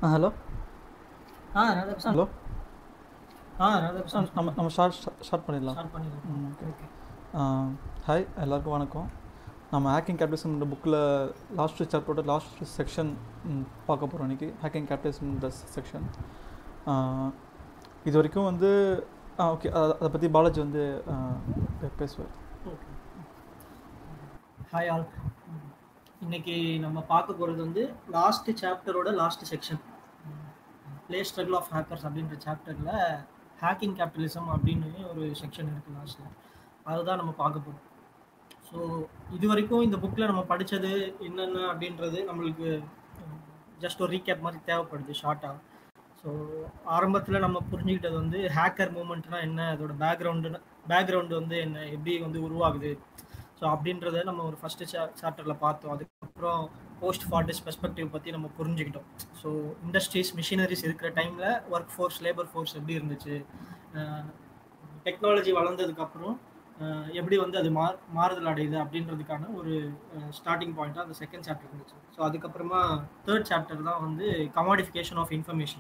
ஆ hello ஆ Radhakrishnan hello ஆ ராதாகிருஷ்ணன் நம்ம நம்ம ஷார்ட் ஷார்ட் பண்ணிடலாம் ஸ்டார்ட் பண்ணிடுறோம் ம், okay. ஓகே ஹாய் எல்லாருக்கும் வணக்கம் நம்ம ஹேக்கிங் கேபிட்டலிசம் புக்கில் லாஸ்ட் சாப்டரோட லாஸ்ட் செக்ஷன் பார்க்க போகிறோம் இன்றைக்கி ஹேக்கிங் கேபிட்டலிசம் செக்ஷன் இது வரைக்கும் வந்து ஓகே அதை பற்றி பாலாஜி வந்து ஆ, பே- பேசுவார் ஓகே ஹாய் ஆல் இன்னைக்கு நம்ம பார்க்க போகிறது வந்து லாஸ்ட் சாப்டரோட last section play struggle of hackers அப்படின்ற சாப்டரில் ஹேக்கிங் கேபிட்டலிசம் அப்படின்னு ஒரு செக்ஷன் இருக்குது லாஸ்ட்டில் அதுதான் நம்ம பார்க்க போகிறோம் ஸோ இது வரைக்கும் இந்த புக்கில் நம்ம படித்தது என்னென்ன அப்படின்றது நம்மளுக்கு ஜஸ்ட் ஒரு ரீகேப் மாதிரி தேவைப்படுது ஷார்ட்டாக ஸோ ஆரம்பத்தில் நம்ம புரிஞ்சுக்கிட்டது வந்து ஹேக்கர் மூமெண்ட்னா என்ன அதோட பேக்ரவுண்டு பேக்ரவுண்டு வந்து என்ன எப்படி வந்து உருவாகுது ஸோ அப்படின்றத நம்ம ஒரு ஃபஸ்ட்டு சா சாப்டரில் பார்த்தோம் அதுக்கப்புறம் போஸ்ட் ஃபார்டிஸ் பெர்ஸ்பெக்டிவ் பற்றி நம்ம புரிஞ்சுக்கிட்டோம் ஸோ இண்டஸ்ட்ரீஸ் மிஷினரிஸ் இருக்கிற டைமில் ஒர்க் ஃபோர்ஸ் லேபர் ஃபோர்ஸ் எப்படி இருந்துச்சு டெக்னாலஜி வளர்ந்ததுக்கப்புறம் எப்படி வந்து அது மா மாறுதல் அடையுது அப்படின்றதுக்கான ஒரு ஸ்டார்டிங் பாயிண்ட்டாக அந்த செகண்ட் சாப்டர் இருந்துச்சு ஸோ அதுக்கப்புறமா தேர்ட் சாப்டர் தான் வந்து கமாடிஃபிகேஷன் ஆஃப் இன்ஃபர்மேஷன்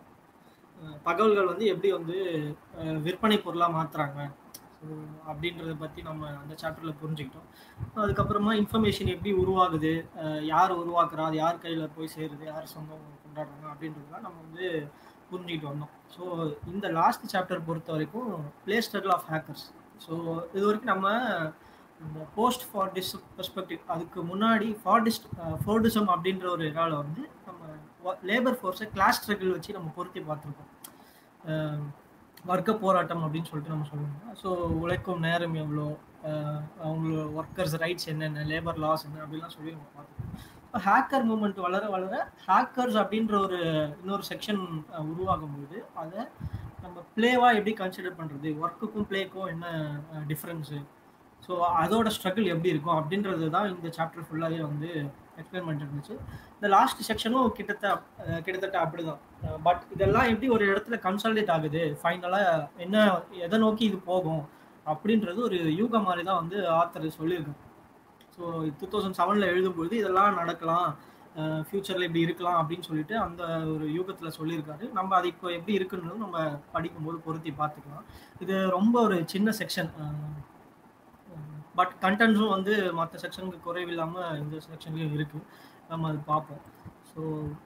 தகவல்கள் வந்து எப்படி வந்து அஹ், விற்பனை பொருளாக மாற்றுறாங்க ஸோ அப்படின்றத பற்றி நம்ம அந்த சாப்டரில் புரிஞ்சுக்கிட்டோம் அதுக்கப்புறமா இன்ஃபர்மேஷன் எப்படி உருவாகுது அஹ், யார் உருவாக்குறா அது யார் கையில் போய் சேருது யார் சொந்தம் கொண்டாடுறாங்க அப்படின்றதுலாம் நம்ம வந்து புரிஞ்சுக்கிட்டு வந்தோம் ஸோ இந்த லாஸ்ட் சாப்டர் பொறுத்த வரைக்கும் play struggle of hackers so இது வரைக்கும் நம்ம இந்த போஸ்ட் ஃபார்டிஸ் பெர்ஸ்பெக்டிவ் அதுக்கு முன்னாடி ஃபார்டிஸ்ட் ஃபோர்டிசம் அப்படின்ற ஒரு இறால வந்து நம்ம லேபர் ஃபோர்ஸை கிளாஸ் ஸ்ட்ரகிள் வச்சு நம்ம பொருத்தி பார்த்துருக்கோம் அஹ் வர்க்க போராட்டம் அப்படின்னு சொல்லிட்டு நம்ம சொல்லுவோம் ஸோ உழைக்கும் நேரம் எவ்வளோ அஹ் அவங்களோட ஒர்க்கர்ஸ் ரைட்ஸ் என்னென்ன லேபர் லாஸ் என்ன அப்படிலாம் சொல்லி நம்ம பார்த்துருக்கோம் இப்போ ஹேக்கர் மூமெண்ட் வளர வளர ஹேக்கர்ஸ் அப்படின்ற ஒரு இன்னொரு செக்ஷன் உருவாகும் போது அதை நம்ம பிளேவாக எப்படி கன்சிடர் பண்ணுறது ஒர்க்குக்கும் பிளேக்கும் என்ன டிஃப்ரென்ஸு ஸோ அதோட ஸ்ட்ரகிள் எப்படி இருக்கும் அப்படின்றது தான் இந்த சாப்டர் ஃபுல்லாகவே வந்து எக்ஸ்பிளைன் பண்ணிட்டு இருந்துச்சு இந்த லாஸ்ட் செக்ஷனும் கிட்டத்தட்ட அஹ், கிட்டத்தட்ட அப்படிதான் பட் இதெல்லாம் எப்படி ஒரு இடத்துல கன்சால்டேட் ஆகுது ஃபைனலாக என்ன எதை நோக்கி இது போகும் அப்படின்றது ஒரு யூக மாதிரி தான் வந்து ஆத்தர் சொல்லியிருக்காங்க ஸோ டூ தௌசண்ட் செவனில் எழுதும்போது இதெல்லாம் நடக்கலாம் ஃப்யூச்சரில் இப்படி இருக்கலாம் அப்படின்னு சொல்லிட்டு அந்த ஒரு யூகத்தில் சொல்லியிருக்காரு நம்ம அது இப்போ எப்படி இருக்குன்றது நம்ம படிக்கும்போது பொருத்தி பார்த்துக்கலாம் இது ரொம்ப ஒரு சின்ன செக்ஷன் பட் கண்டென்ட்ஸும் வந்து மற்ற செக்ஷனுக்கு குறைவில்லாமல் இந்த செக்ஷன்லேயும் இருக்குது நம்ம அது பார்ப்போம் ஸோ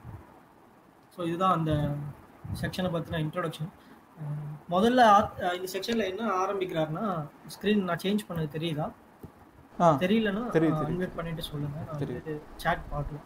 ஸோ இதுதான் அந்த செக்ஷனை பற்றின இன்ட்ரோடக்ஷன் முதல்ல ஆத்- அஹ் இந்த செக்ஷனில் என்ன ஆரம்பிக்கிறாருன்னா ஸ்க்ரீன் நான் சேஞ்ச் பண்ணது தெரியுதா ஆ தெரியலன்னா தெரியுது, தெரியுது. அன்மியூட் பண்ணிட்டு சொல்லுங்க நான் தெரியுது. வந்து சாட் பார்க்கல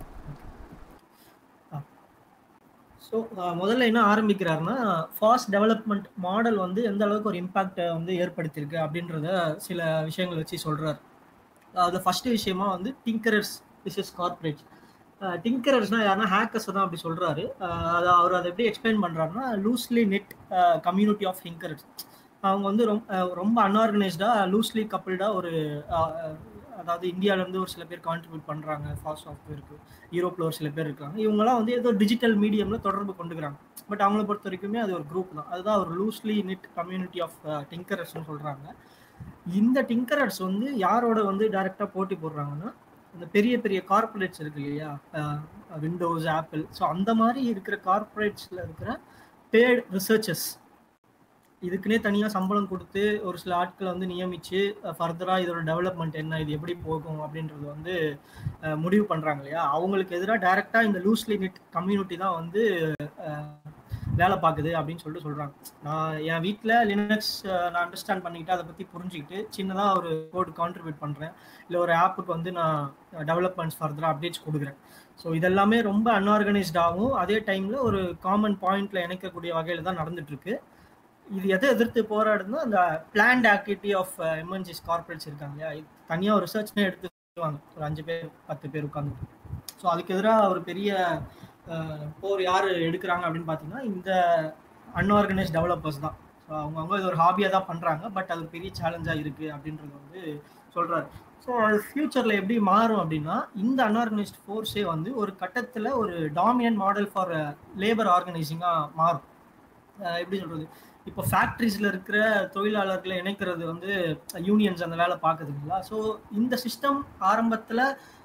ஸோ முதல்ல என்ன ஆரம்பிக்கிறாருன்னா ஃபாஸ்ட் டெவலப்மெண்ட் மாடல் வந்து எந்த அளவுக்கு ஒரு இம்பாக்டை வந்து ஏற்படுத்தியிருக்கு அப்படின்றத சில விஷயங்கள் வச்சு சொல்றாரு அதில் ஃபர்ஸ்ட் விஷயமா வந்து டிங்கரர்ஸ் விசஸ் கார்பரேட்ஸ் டிங்கரர்ஸ்னா யாருன்னா ஹேக்கர்ஸ் தான் அப்படி சொல்றாரு அஹ் அது அவர் அதை எப்படி எக்ஸ்பிளைன் பண்றாருன்னா loosely net community of tinkerers அவங்க வந்து ரொம்ப அஹ் ரொம்ப அன்ஆர்கனைஸ்டா லூஸ்லி கப்பிள்டா ஒரு அஹ், அஹ், அதாவது இந்தியால இருந்து ஒரு சில பேர் கான்ட்ரிபியூட் பண்றாங்க ஃபாஸ்ட் சாஃப்ட்வேருக்கு யூரோப்ல ஒரு சில பேர் இருக்காங்க இவங்கெல்லாம் வந்து ஏதோ டிஜிட்டல் மீடியம்ல தொடர்பு கொண்டுக்கிறாங்க பட் அவங்கள பொறுத்த வரைக்குமே அது ஒரு குரூப் தான் அதுதான் ஒரு லூஸ்லி நெட் கம்யூனிட்டி ஆஃப் டிங்கரர்ஸ்னு சொல்றாங்க இந்த டிங்கரர்ஸ் வந்து யாரோட வந்து டைரக்டா போட்டி போடுறாங்கன்னா இந்த பெரிய பெரிய கார்பரேட்ஸ் இருக்கு இல்லையா விண்டோஸ் ஆப்பிள் ஸோ அந்த மாதிரி இருக்கிற கார்பரேட்ஸ்ல இருக்கிற பேட் ரிசர்ச்சர்ஸ் இதுக்குன்னே தனியாக சம்பளம் கொடுத்து ஒரு சில ஆட்களை வந்து நியமித்து ஃபர்தராக இதோட டெவலப்மெண்ட் என்ன இது எப்படி போகும் அப்படின்றது வந்து அஹ், முடிவு பண்ணுறாங்க இல்லையா அவங்களுக்கு எதிராக டைரெக்டாக இந்த லூஸ்லி நெட் கம்யூனிட்டி தான் வந்து அஹ், வேலை பார்க்குது அப்படின்னு சொல்லிட்டு சொல்கிறாங்க நான் என் வீட்டில் லினக்ஸ் நான் அண்டர்ஸ்டாண்ட் பண்ணிக்கிட்டு அதை பற்றி புரிஞ்சுக்கிட்டு சின்னதாக ஒரு கோடு கான்ட்ரிபியூட் பண்ணுறேன் இல்லை ஒரு ஆப்புக்கு வந்து நான் டெவலப்மெண்ட்ஸ் ஃபர்தராக அப்டேட்ஸ் கொடுக்குறேன் ஸோ இதெல்லாமே ரொம்ப அன்ஆர்கனைஸ்டாகவும் அதே டைமில் ஒரு காமன் பாயிண்ட்ல இணைக்கக்கூடிய வகையில் தான் நடந்துட்டு இருக்கு இது எதை எதிர்த்து போராடுதுன்னா அந்த planned activity of MNCs corporates இருக்காங்க இல்லையா இது தனியாக ஒரு ரிசர்ச்னே எடுத்து செய்வாங்க ஒரு அஞ்சு பேர் பத்து பேர் உட்காந்து ஸோ அதுக்கு எதிராக ஒரு பெரிய அஹ், போர் யார் எடுக்கிறாங்க அப்படின்னு பார்த்தீங்கன்னா இந்த அன்ஆர்கனைஸ் டெவலப்பர்ஸ் தான் ஸோ அவங்க அவங்க இது ஒரு ஹாபியாக தான் பண்ணுறாங்க பட் அது ஒரு பெரிய சேலஞ்சாக இருக்குது அப்படின்றது வந்து சொல்கிறாரு ஸோ அது ஃப்யூச்சரில் எப்படி மாறும் அப்படின்னா இந்த அன்ஆர்கனைஸ்ட் ஃபோர்ஸே வந்து ஒரு கட்டத்தில் ஒரு டாமினன்ட் மாடல் ஃபார் லேபர் ஆர்கனைசிங்காக மாறும் அஹ் எப்படி சொல்கிறது இப்போ ஃபேக்ட்ரிஸில் இருக்கிற தொழிலாளர்களை இணைக்கிறது வந்து யூனியன்ஸ் அந்த வேலை பார்க்குதுங்களா ஸோ இந்த சிஸ்டம் ஆரம்பத்தில்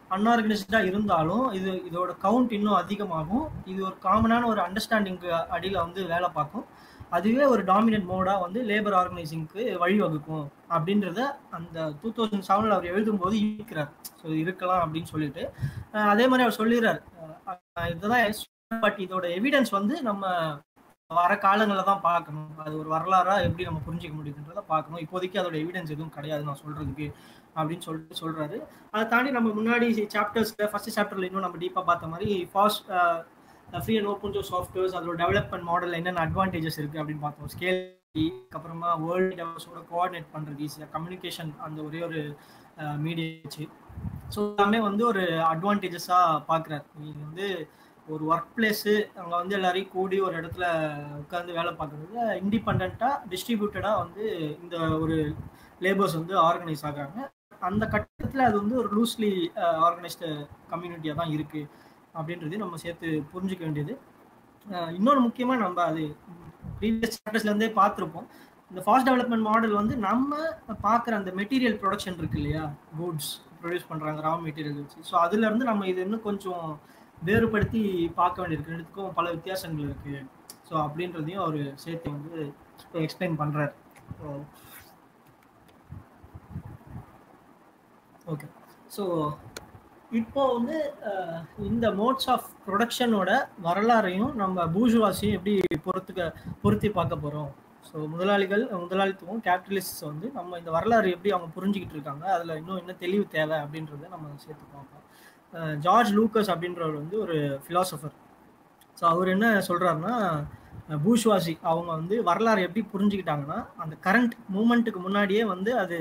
அன்ஆர்கனைஸ்டாக இருந்தாலும் இது இதோட கவுண்ட் இன்னும் அதிகமாகும் இது ஒரு காமனான ஒரு அண்டர்ஸ்டாண்டிங்க்கு அடியில் வந்து வேலை பார்க்கும் அதுவே ஒரு டாமினன்ட் மோடாக வந்து லேபர் ஆர்கனைசிங்க்கு வழிவகுக்கும் அப்படின்றத அந்த டூ தௌசண்ட் செவனில் அவர் எழுதும்போது இருக்கிறார் ஸோ இருக்கலாம் அப்படின்னு சொல்லிட்டு அஹ் அதே மாதிரி அவர் சொல்லிடுறார் அஹ் இதுதான் பட் இதோட எவிடன்ஸ் வந்து நம்ம வர காலங்களில் தான் பார்க்கணும் அது ஒரு வரலாறா எப்படி நம்ம புரிஞ்சிக்க முடியுதுன்றத பார்க்கணும் இப்போதைக்கு அதோட எவிடன்ஸ் எதுவும் கிடையாது நான் சொல்றதுக்கு அப்படின்னு சொல்லிட்டு சொல்றாரு அதை தாண்டி நம்ம முன்னாடி சாப்டர்ஸ்ல ஃபர்ஸ்ட் சாப்டர்ல இன்னும் நம்ம டீப்பா பார்த்த மாதிரி FOSS free and open source softwares அதோட டெவலப்மெண்ட் மாடல் என்னென்ன அட்வான்டேஜஸ் இருக்கு அப்படின்னு பார்த்தோம் ஸ்கேல் அப்புறமா வேர்ல்டு டெவலப்ஸோட கோஆர்டினேட் பண்றது ஈஸியாக கம்யூனிகேஷன் அந்த ஒரே ஒரு மீடியா வச்சு ஸோ எல்லாமே வந்து ஒரு அட்வான்டேஜஸாக பார்க்குறாரு இது வந்து ஒரு ஒர்க் பிளேஸு அங்கே வந்து எல்லாரையும் கூடி ஒரு இடத்துல உட்காந்து வேலை பார்க்குறது இண்டிபெண்ட்டாக டிஸ்ட்ரிபியூட்டடாக வந்து இந்த ஒரு லேபர்ஸ் வந்து ஆர்கனைஸ் ஆகுறாங்க அந்த கட்டத்தில் அது வந்து ஒரு லூஸ்லி ஆர்கனைஸ்டு கம்யூனிட்டியாக தான் இருக்குது அப்படின்றதையும் நம்ம சேர்த்து புரிஞ்சுக்க வேண்டியது இன்னொன்று முக்கியமாக நம்ம அது ப்ரீவியஸ் சாப்டர்ஸ்லேருந்தே பார்த்துருப்போம் இந்த ஃபாஸ்ட் டெவலப்மெண்ட் மாடல் வந்து நம்ம பார்க்குற அந்த மெட்டீரியல் ப்ரொடக்ஷன் இருக்கு இல்லையா குட்ஸ் ப்ரொடியூஸ் பண்ணுறாங்க ரா மெட்டீரியல் வச்சு ஸோ அதுலேருந்து நம்ம இது இன்னும் கொஞ்சம் வேறுபடுத்தி பார்க்க வேண்டியிருக்கு ரெண்டுத்துக்கும் பல வித்தியாசங்கள் இருக்குது ஸோ அப்படின்றதையும் அவர் சேர்த்து வந்து எக்ஸ்பிளைன் பண்ணுறாரு ஓகே ஸோ இப்போ வந்து இந்த மோட்ஸ் ஆஃப் ப்ரொடக்ஷனோட வரலாறையும் நம்ம பூஜுவாசியும் எப்படி பொறுத்துக்க பொருத்தி பார்க்க போகிறோம் ஸோ முதலாளிகள் முதலாளித்துவம் கேபிட்டலிஸ்ட் வந்து நம்ம இந்த வரலாறு எப்படி அவங்க புரிஞ்சுக்கிட்டு இருக்காங்க அதில் இன்னும் என்ன தெளிவு தேவை அப்படின்றத நம்ம சேர்த்து பார்ப்போம் ஜார்ஜ் லூக்கஸ் அப்படின்றவர் வந்து ஒரு ஃபிலாசபர் ஸோ அவர் என்ன சொல்கிறாருன்னா பூஷ்வாசி அவங்க வந்து வரலாறு எப்படி புரிஞ்சுக்கிட்டாங்கன்னா அந்த கரண்ட் மூமெண்ட்டுக்கு முன்னாடியே வந்து அது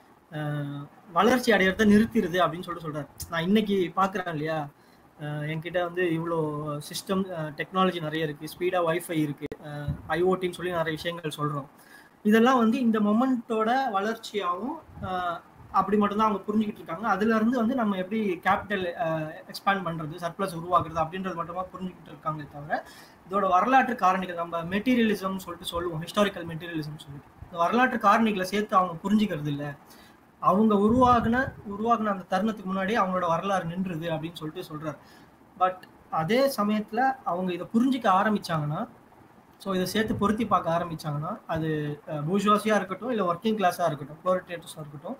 வளர்ச்சி அடையிறத நிறுத்திடுது அப்படின்னு சொல்லிட்டு சொல்கிறார் நான் இன்னைக்கு பார்க்குறேன் இல்லையா என்கிட்ட வந்து இவ்வளோ சிஸ்டம் டெக்னாலஜி நிறைய இருக்குது ஸ்பீடாக ஒய்ஃபை இருக்குது ஐஓடின்னு சொல்லி நிறைய விஷயங்கள் சொல்கிறோம் இதெல்லாம் வந்து இந்த மொமெண்ட்டோட வளர்ச்சியாகவும் அப்படி மட்டும்தான் அவங்க புரிஞ்சுக்கிட்டு இருக்காங்க அதுல இருந்து வந்து நம்ம எப்படி கேபிட்டல் எக்ஸ்பேண்ட் பண்றது சர்ப்ளஸ் உருவாக்குறது அப்படின்றது மட்டுமா புரிஞ்சுக்கிட்டு இருக்காங்க தவிர இதோட வரலாற்று காரணிகள் நம்ம மெட்டீரியலிசம் சொல்லிட்டு சொல்லுவோம் ஹிஸ்டாரிக்கல் மெட்டீரியலிசம் சொல்லிட்டு இந்த வரலாற்று காரணிகளை சேர்த்து அவங்க புரிஞ்சுக்கிறது இல்லை அவங்க உருவாகின உருவாகின அந்த தருணத்துக்கு முன்னாடியே அவங்களோட வரலாறு நின்றுது அப்படின்னு சொல்லிட்டு சொல்றாரு பட் அதே சமயத்துல அவங்க இதை புரிஞ்சிக்க ஆரம்பிச்சாங்கன்னா ஸோ இதை சேர்த்து பொருத்தி பார்க்க ஆரம்பிச்சாங்கன்னா அது பூஜ்வாசியாக இருக்கட்டும் இல்லை ஒர்க்கிங் கிளாஸாக இருக்கட்டும் ப்ளோரிட்டேட்டர்ஸாக இருக்கட்டும்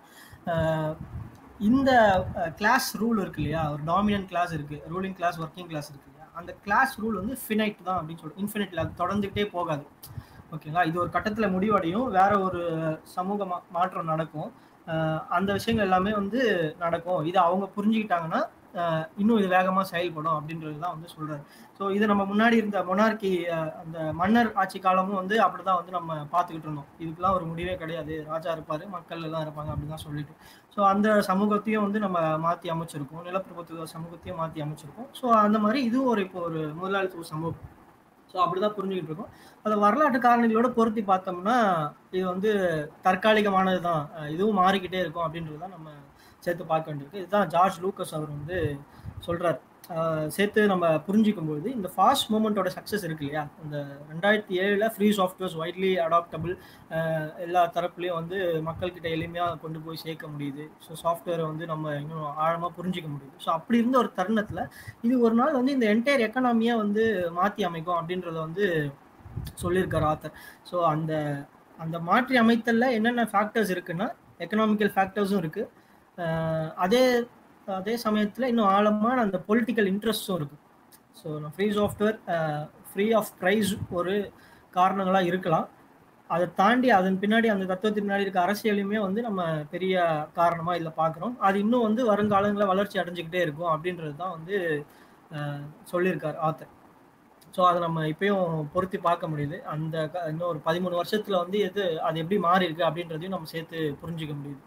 இந்த கிளாஸ் ரூல் இருக்கு இல்லையா ஒரு டாமினன்ட் கிளாஸ் இருக்கு ரூலிங் கிளாஸ் ஒர்க்கிங் கிளாஸ் இருக்கு இல்லையா அந்த கிளாஸ் ரூல் வந்து ஃபினைட் தான் அப்படின்னு சொல்லிட்டு இன்ஃபினிட்ல அது தொடர்ந்துகிட்டே போகாது ஓகேங்களா இது ஒரு கட்டத்தில் முடிவடையும் வேற ஒரு சமூக மா மாற்றம் நடக்கும் அந்த விஷயங்கள் எல்லாமே வந்து நடக்கும் இதை அவங்க புரிஞ்சுக்கிட்டாங்கன்னா இன்னும் இது வேகமாக செயல்படும் அப்படின்றது தான் வந்து சொல்றாரு ஸோ இது நம்ம முன்னாடி இருந்த மொனார்கி அந்த மன்னர் ஆட்சி காலமும் வந்து அப்படிதான் வந்து நம்ம பார்த்துக்கிட்டு இருந்தோம் இதுக்கெல்லாம் ஒரு முடிவே கிடையாது ராஜா இருப்பாரு மக்கள் எல்லாம் இருப்பாங்க அப்படின்னு சொல்லிட்டு ஸோ அந்த சமூகத்தையும் வந்து நம்ம மாற்றி அமைச்சிருக்கோம் நிலப்பிரபுத்துவ சமூகத்தையும் மாற்றி அமைச்சிருக்கோம் ஸோ அந்த மாதிரி இதுவும் ஒரு இப்போ ஒரு முதலாளித்துவ சமூகம் ஸோ அப்படிதான் புரிஞ்சுக்கிட்டு இருக்கோம் அதை வரலாற்று காரணிகளோட பொருத்தி பார்த்தோம்னா இது வந்து தற்காலிகமானது தான் இதுவும் மாறிக்கிட்டே இருக்கும் அப்படின்றது தான் நம்ம சேர்த்து பார்க்க வேண்டியிருக்கு இதுதான் ஜார்ஜ் லூக்கஸ் அவர் வந்து சொல்றார் சேர்த்து நம்ம புரிஞ்சிக்கும் போது இந்த ஃபாஸ்ட் மூமெண்ட்டோட சக்ஸஸ் இருக்கு இல்லையா இந்த ரெண்டாயிரத்தி ஏழில் ஃப்ரீ சாஃப்ட்வேர்ஸ் வைட்லி அடாப்டபிள் எல்லா தரப்புலையும் வந்து மக்கள்கிட்ட எளிமையாக கொண்டு போய் சேர்க்க முடியுது ஸோ சாஃப்ட்வேரை வந்து நம்ம இன்னும் ஆழமாக புரிஞ்சிக்க முடியுது ஸோ அப்படி இருந்த ஒரு தருணத்தில் இது ஒரு நாள் வந்து இந்த என்டையர் எக்கனாமியாக வந்து மாற்றி அமைக்கும் அப்படின்றத வந்து சொல்லியிருக்கார் ஆத்தர் ஸோ அந்த அந்த மாற்றி அமைத்தலில் என்னென்ன ஃபேக்டர்ஸ் இருக்குன்னா எக்கனாமிக்கல் ஃபேக்டர்ஸும் இருக்குது அதே அதே சமயத்தில் இன்னும் ஆழமான அந்த பொலிட்டிக்கல் இன்ட்ரெஸ்ட்டும் இருக்குது ஸோ நான் free software free of price ஒரு காரணங்களாக இருக்கலாம் அதை தாண்டி அதன் பின்னாடி அந்த தத்துவத்தின் பின்னாடி இருக்க அரசியலையுமே வந்து நம்ம பெரிய காரணமாக இதில் பார்க்குறோம் அது இன்னும் வந்து வருங்காலங்களில் வளர்ச்சி அடைஞ்சிக்கிட்டே இருக்கும் அப்படின்றது தான் வந்து சொல்லியிருக்கார் ஆத்தர் ஸோ அதை நம்ம இப்பயும் பொருத்தி பார்க்க முடியுது அந்த இன்னும் ஒரு பதிமூணு வருஷத்துல வந்து எது அது எப்படி மாறி இருக்கு அப்படின்றதையும் நம்ம சேர்த்து புரிஞ்சுக்க முடியுது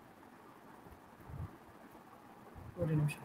ஒரு நிமிஷம்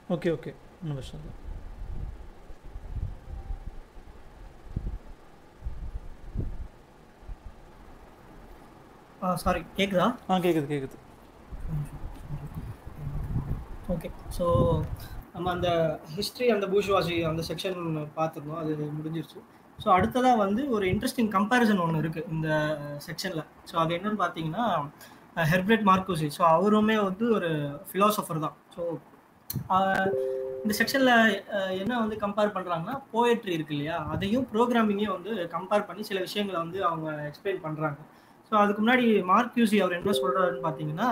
ஓகே ஓகே ஒன்றும் பிரச்சனை இல்லை சாரி கேக்குதா ஆ கேட்குது கேட்குது ஓகே ஸோ நம்ம அந்த ஹிஸ்ட்ரி அந்த பூஷ்வாசி அந்த செக்ஷன் பார்த்துருந்தோம் அது முடிஞ்சிருச்சு ஸோ அடுத்ததாக வந்து ஒரு இன்ட்ரெஸ்டிங் கம்பேரிசன் ஒன்று இருக்குது இந்த செக்ஷனில் ஸோ அது என்னன்னு பார்த்தீங்கன்னா ஹெர்பரேட் மார்க்கோசி ஸோ அவருமே வந்து ஒரு ஃபிலாசபர் தான் ஸோ இந்த செக்ஷனில் என்ன வந்து கம்பேர் பண்ணுறாங்கன்னா போயட்ரி இருக்கு இல்லையா அதையும் ப்ரோக்ராமிங்கையும் வந்து கம்பேர் பண்ணி சில விஷயங்களை வந்து அவங்க எக்ஸ்பிளைன் பண்ணுறாங்க ஸோ அதுக்கு முன்னாடி மார்க்யூசி அவர் என்ன சொல்கிறாருன்னு பார்த்தீங்கன்னா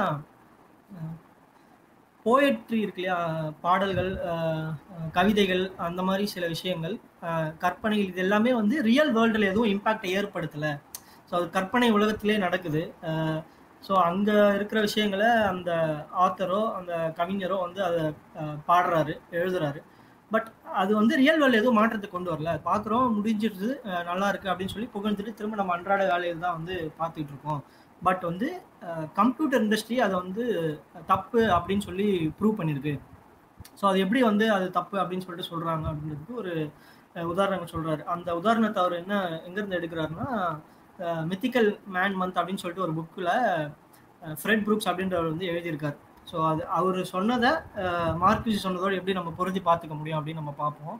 போயட்ரி இருக்கு இல்லையா பாடல்கள் அஹ், அஹ், கவிதைகள் அந்த மாதிரி சில விஷயங்கள் அஹ், கற்பனைகள் இது எல்லாமே வந்து ரியல் வேர்ல்டில் எதுவும் இம்பாக்டை ஏற்படுத்தலை ஸோ அது கற்பனை உலகத்திலே நடக்குது ஸோ அங்கே இருக்கிற விஷயங்களை அந்த ஆத்தரோ அந்த கவிஞரோ வந்து அதை அஹ், பாடுறாரு எழுதுறாரு பட் அது வந்து ரியல் வேர்ல்டு எதுவும் மாற்றத்தை கொண்டு வரல பார்க்குறோம் முடிஞ்சிருது அஹ், நல்லா இருக்கு அப்படின்னு சொல்லி புகழ்ந்துட்டு திரும்ப நம்ம அன்றாட வேலையில் தான் வந்து பார்த்துக்கிட்டு இருக்கோம் பட் வந்து கம்ப்யூட்டர் இண்டஸ்ட்ரி அதை வந்து தப்பு அப்படின்னு சொல்லி ப்ரூவ் பண்ணியிருக்கு ஸோ அது எப்படி வந்து அது தப்பு அப்படின்னு சொல்லிட்டு சொல்கிறாங்க அப்படின்றதுக்கு ஒரு அஹ், உதாரணம் சொல்கிறாரு அந்த உதாரணத்தை அவர் என்ன எங்கேருந்து எடுக்கிறாருன்னா மித்திக்கல் மேன் மந்த் அப்படின்னு சொல்லிட்டு ஒரு புக்கில் ஃப்ரெட் ப்ரூக்ஸ் அப்படின்றவர் வந்து எழுதியிருக்காரு ஸோ அது அவர் சொன்னதை மார்க்யூசி சொன்னதோடு எப்படி நம்ம பொருத்தி பார்த்துக்க முடியும் அப்படின்னு நம்ம பார்ப்போம்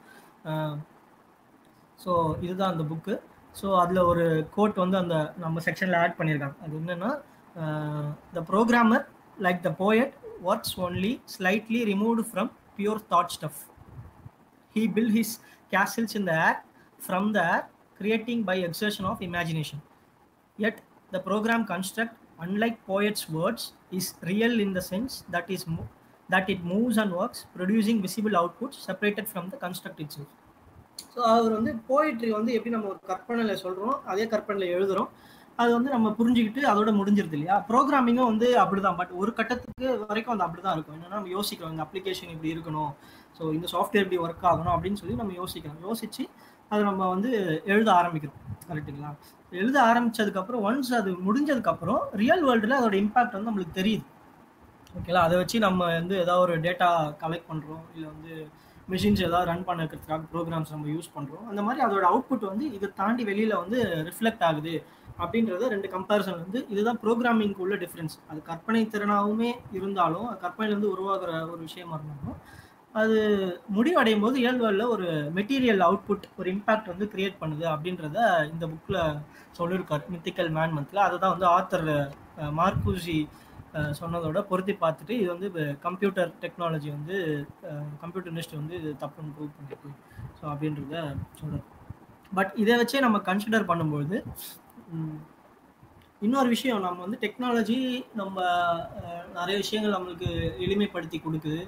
ஸோ இதுதான் அந்த புக்கு ஸோ அதில் ஒரு கோட் வந்து அந்த நம்ம செக்ஷனில் ஆட் பண்ணியிருக்காங்க அது என்னென்னா the programmer like the poet works only slightly removed from pure thought stuff he builds his castles in the air from the air creating by exertion of imagination yet the program construct unlike poet's words is real in the sense that is mo- that it moves and works producing visible outputs separated from the construct itself so அவர் வந்து poetry வந்து எப்படி நம்ம ஒரு கற்பனையில் சொல்கிறோம் அதே கற்பனையில் எழுதுறோம் அது வந்து நம்ம புரிஞ்சுக்கிட்டு அதோட முடிஞ்சிருது இல்லையா ப்ரோக்ராமிங்கும் வந்து அப்படிதான் பட் ஒரு கட்டத்துக்கு வரைக்கும் அது அப்படி தான் இருக்கும் என்னன்னா நம்ம யோசிக்கிறோம் இந்த அப்ளிகேஷன் இப்படி இருக்கணும் ஸோ இந்த சாஃப்ட்வேர் இப்படி ஒர்க் ஆகணும் அப்படின்னு சொல்லி நம்ம யோசிக்கிறோம் யோசிச்சு அதை நம்ம வந்து எழுத ஆரம்பிக்கிறோம் கரெக்டுங்களா எழுத ஆரம்பிச்சதுக்கப்புறம் ஒன்ஸ் அது முடிஞ்சதுக்கப்புறம் ரியல் வேர்ல்டில் அதோட இம்பாக்ட் வந்து நம்மளுக்கு தெரியுது ஓகேங்களா அதை வச்சு நம்ம வந்து ஏதாவது ஒரு டேட்டா கலெக்ட் பண்ணுறோம் இல்லை வந்து மிஷின்ஸ் ஏதாவது ரன் பண்ண வைக்கிறதுக்காக ப்ரோக்ராம்ஸ் நம்ம யூஸ் பண்ணுறோம் அந்த மாதிரி அதோட அவுட்புட் வந்து இதை தாண்டி வெளியில் வந்து ரிஃப்ளெக்ட் ஆகுது அப்படின்றத ரெண்டு கம்பேரிசன் வந்து இதுதான் ப்ரோக்ராமிங்க்கு உள்ள டிஃப்ரென்ஸ் அது கற்பனை திறனாகவுமே இருந்தாலும் அது கற்பனையிலேருந்து உருவாகிற ஒரு விஷயமா இருந்தாலும் அது முடிவடையும் போது இயல்புகளில் ஒரு மெட்டீரியல் அவுட்புட் ஒரு இம்பாக்ட் வந்து கிரியேட் பண்ணுது அப்படின்றத இந்த புக்கில் சொல்லியிருக்காரு மித்திக்கல் மேன் மந்தில் அதை தான் வந்து ஆத்தர் மார்க்கூசி அஹ், சொன்னதோட பொருத்தி பார்த்துட்டு இது வந்து கம்ப்யூட்டர் டெக்னாலஜி வந்து கம்ப்யூட்டர் இண்டஸ்ட்ரி வந்து இது தப்புன்னு ப்ரூவ் பண்ணிருக்கு ஸோ அப்படின்றத சொல்கிறார் பட் இதை வச்சே நம்ம கன்சிடர் பண்ணும்போது ம், இன்னொரு விஷயம் நம்ம வந்து டெக்னாலஜி நம்ம அஹ், நிறைய விஷயங்கள் நம்மளுக்கு எளிமைப்படுத்தி கொடுக்குது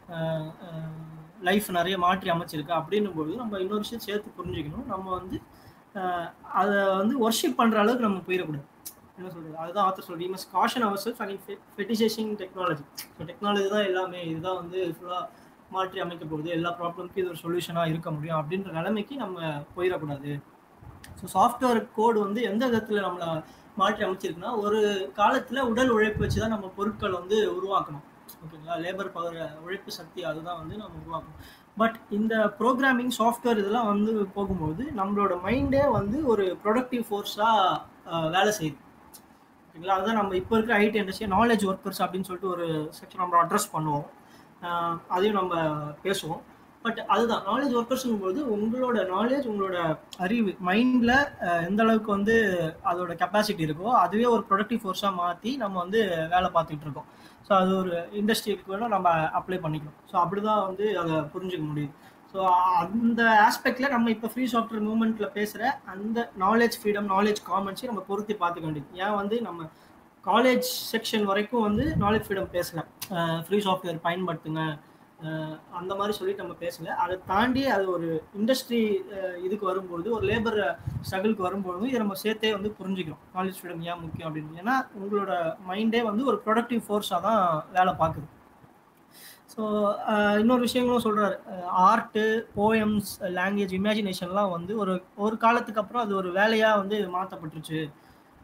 லைஃப் நிறைய மாற்றி அமைச்சிருக்கு அப்படின்னும் போது நம்ம இன்னொரு விஷயம் சேர்த்து புரிஞ்சுக்கணும் நம்ம வந்து அஹ், அதை வந்து ஒர்ஷிப் பண்ணுற அளவுக்கு நம்ம போயிடக்கூடாது என்ன சொல்றது அதுதான் ஆத்தர் சொல்றது we must caution our self and fetishising technology so technology தான் எல்லாமே இதுதான் வந்து ஃபுல்லாக மாற்றி அமைக்க போகுது எல்லா ப்ராப்ளம்க்கும் இது ஒரு சொல்யூஷனாக இருக்க முடியும் அப்படின்ற நிலைமைக்கு நம்ம போயிடக்கூடாது ஸோ சாஃப்ட்வேர் கோடு வந்து எந்த விதத்தில் நம்மளை மாற்றி அமைச்சிருக்குன்னா ஒரு காலத்தில் உடல் உழைப்பு வச்சு தான் நம்ம பொருட்கள் வந்து உருவாக்கணும் ஓகேங்களா லேபர் பவர் உழைப்பு சக்தி அதுதான் வந்து நம்ம உருவாக்கணும் பட் இந்த ப்ரோக்ராமிங் சாஃப்ட்வேர் இதெல்லாம் வந்து போகும்போது நம்மளோட மைண்டே வந்து ஒரு ப்ரொடக்டிவ் ஃபோர்ஸாக வேலை செய்யுது ஓகேங்களா அதுதான் நம்ம இப்போ இருக்கிற ஐடி இண்டஸ்ட்ரி நாலேஜ் ஒர்க்கர்ஸ் அப்படின்னு சொல்லிட்டு ஒரு செக்ஷன் நம்ம அட்ரஸ் பண்ணுவோம் ஆஹ் அதையும் நம்ம பேசுவோம் பட் அதுதான் நாலேஜ் ஒர்க்கர்ஸுங்கும் போது உங்களோட நாலேஜ் உங்களோட அறிவு மைண்டில் எந்த அளவுக்கு வந்து அதோட கெப்பாசிட்டி இருக்கோ அதுவே ஒரு ப்ரொடக்டிவ் ஃபோர்ஸாக மாற்றி நம்ம வந்து வேலை பார்த்துக்கிட்டு இருக்கோம் ஸோ அது ஒரு இண்டஸ்ட்ரிக்கு வேணால் நம்ம அப்ளை பண்ணிக்கணும் ஸோ அப்படி தான் வந்து அதை புரிஞ்சுக்க முடியுது ஸோ அந்த ஆஸ்பெக்டில் நம்ம இப்போ ஃப்ரீ சாஃப்ட்வேர் மூவ்மெண்ட்டில் பேசுகிற அந்த நாலேஜ் ஃப்ரீடம் நாலேஜ் காமன்ஸையும் நம்ம பொருத்தி பார்த்துக்க வேண்டியது ஏன் வந்து நம்ம காலேஜ் செக்ஷன் வரைக்கும் வந்து நாலேஜ் ஃப்ரீடம் பேசல ஃப்ரீ சாஃப்ட்வேர் பயன்படுத்துங்க அஹ் அந்த மாதிரி சொல்லிட்டு நம்ம பேசல அதை தாண்டி அது ஒரு இண்டஸ்ட்ரி இதுக்கு வரும்பொழுது ஒரு லேபர் ஸ்ட்ரகிளுக்கு வரும்பொழுது இதை நம்ம சேர்த்தே வந்து புரிஞ்சுக்கிறோம் நாலேஜ் ஃப்ரீடம் ஏன் முக்கியம் அப்படின்னு ஏன்னா உங்களோட மைண்டே வந்து ஒரு ப்ரொடக்டிவ் ஃபோர்ஸாக தான் வேலை பார்க்குது ஸோ இன்னொரு விஷயங்களும் சொல்கிறாரு ஆர்ட்டு போயம்ஸ் லாங்குவேஜ் இமேஜினேஷன்லாம் வந்து ஒரு ஒரு காலத்துக்கு அப்புறம் அது ஒரு வேலையாக வந்து மாற்றப்பட்டுருச்சு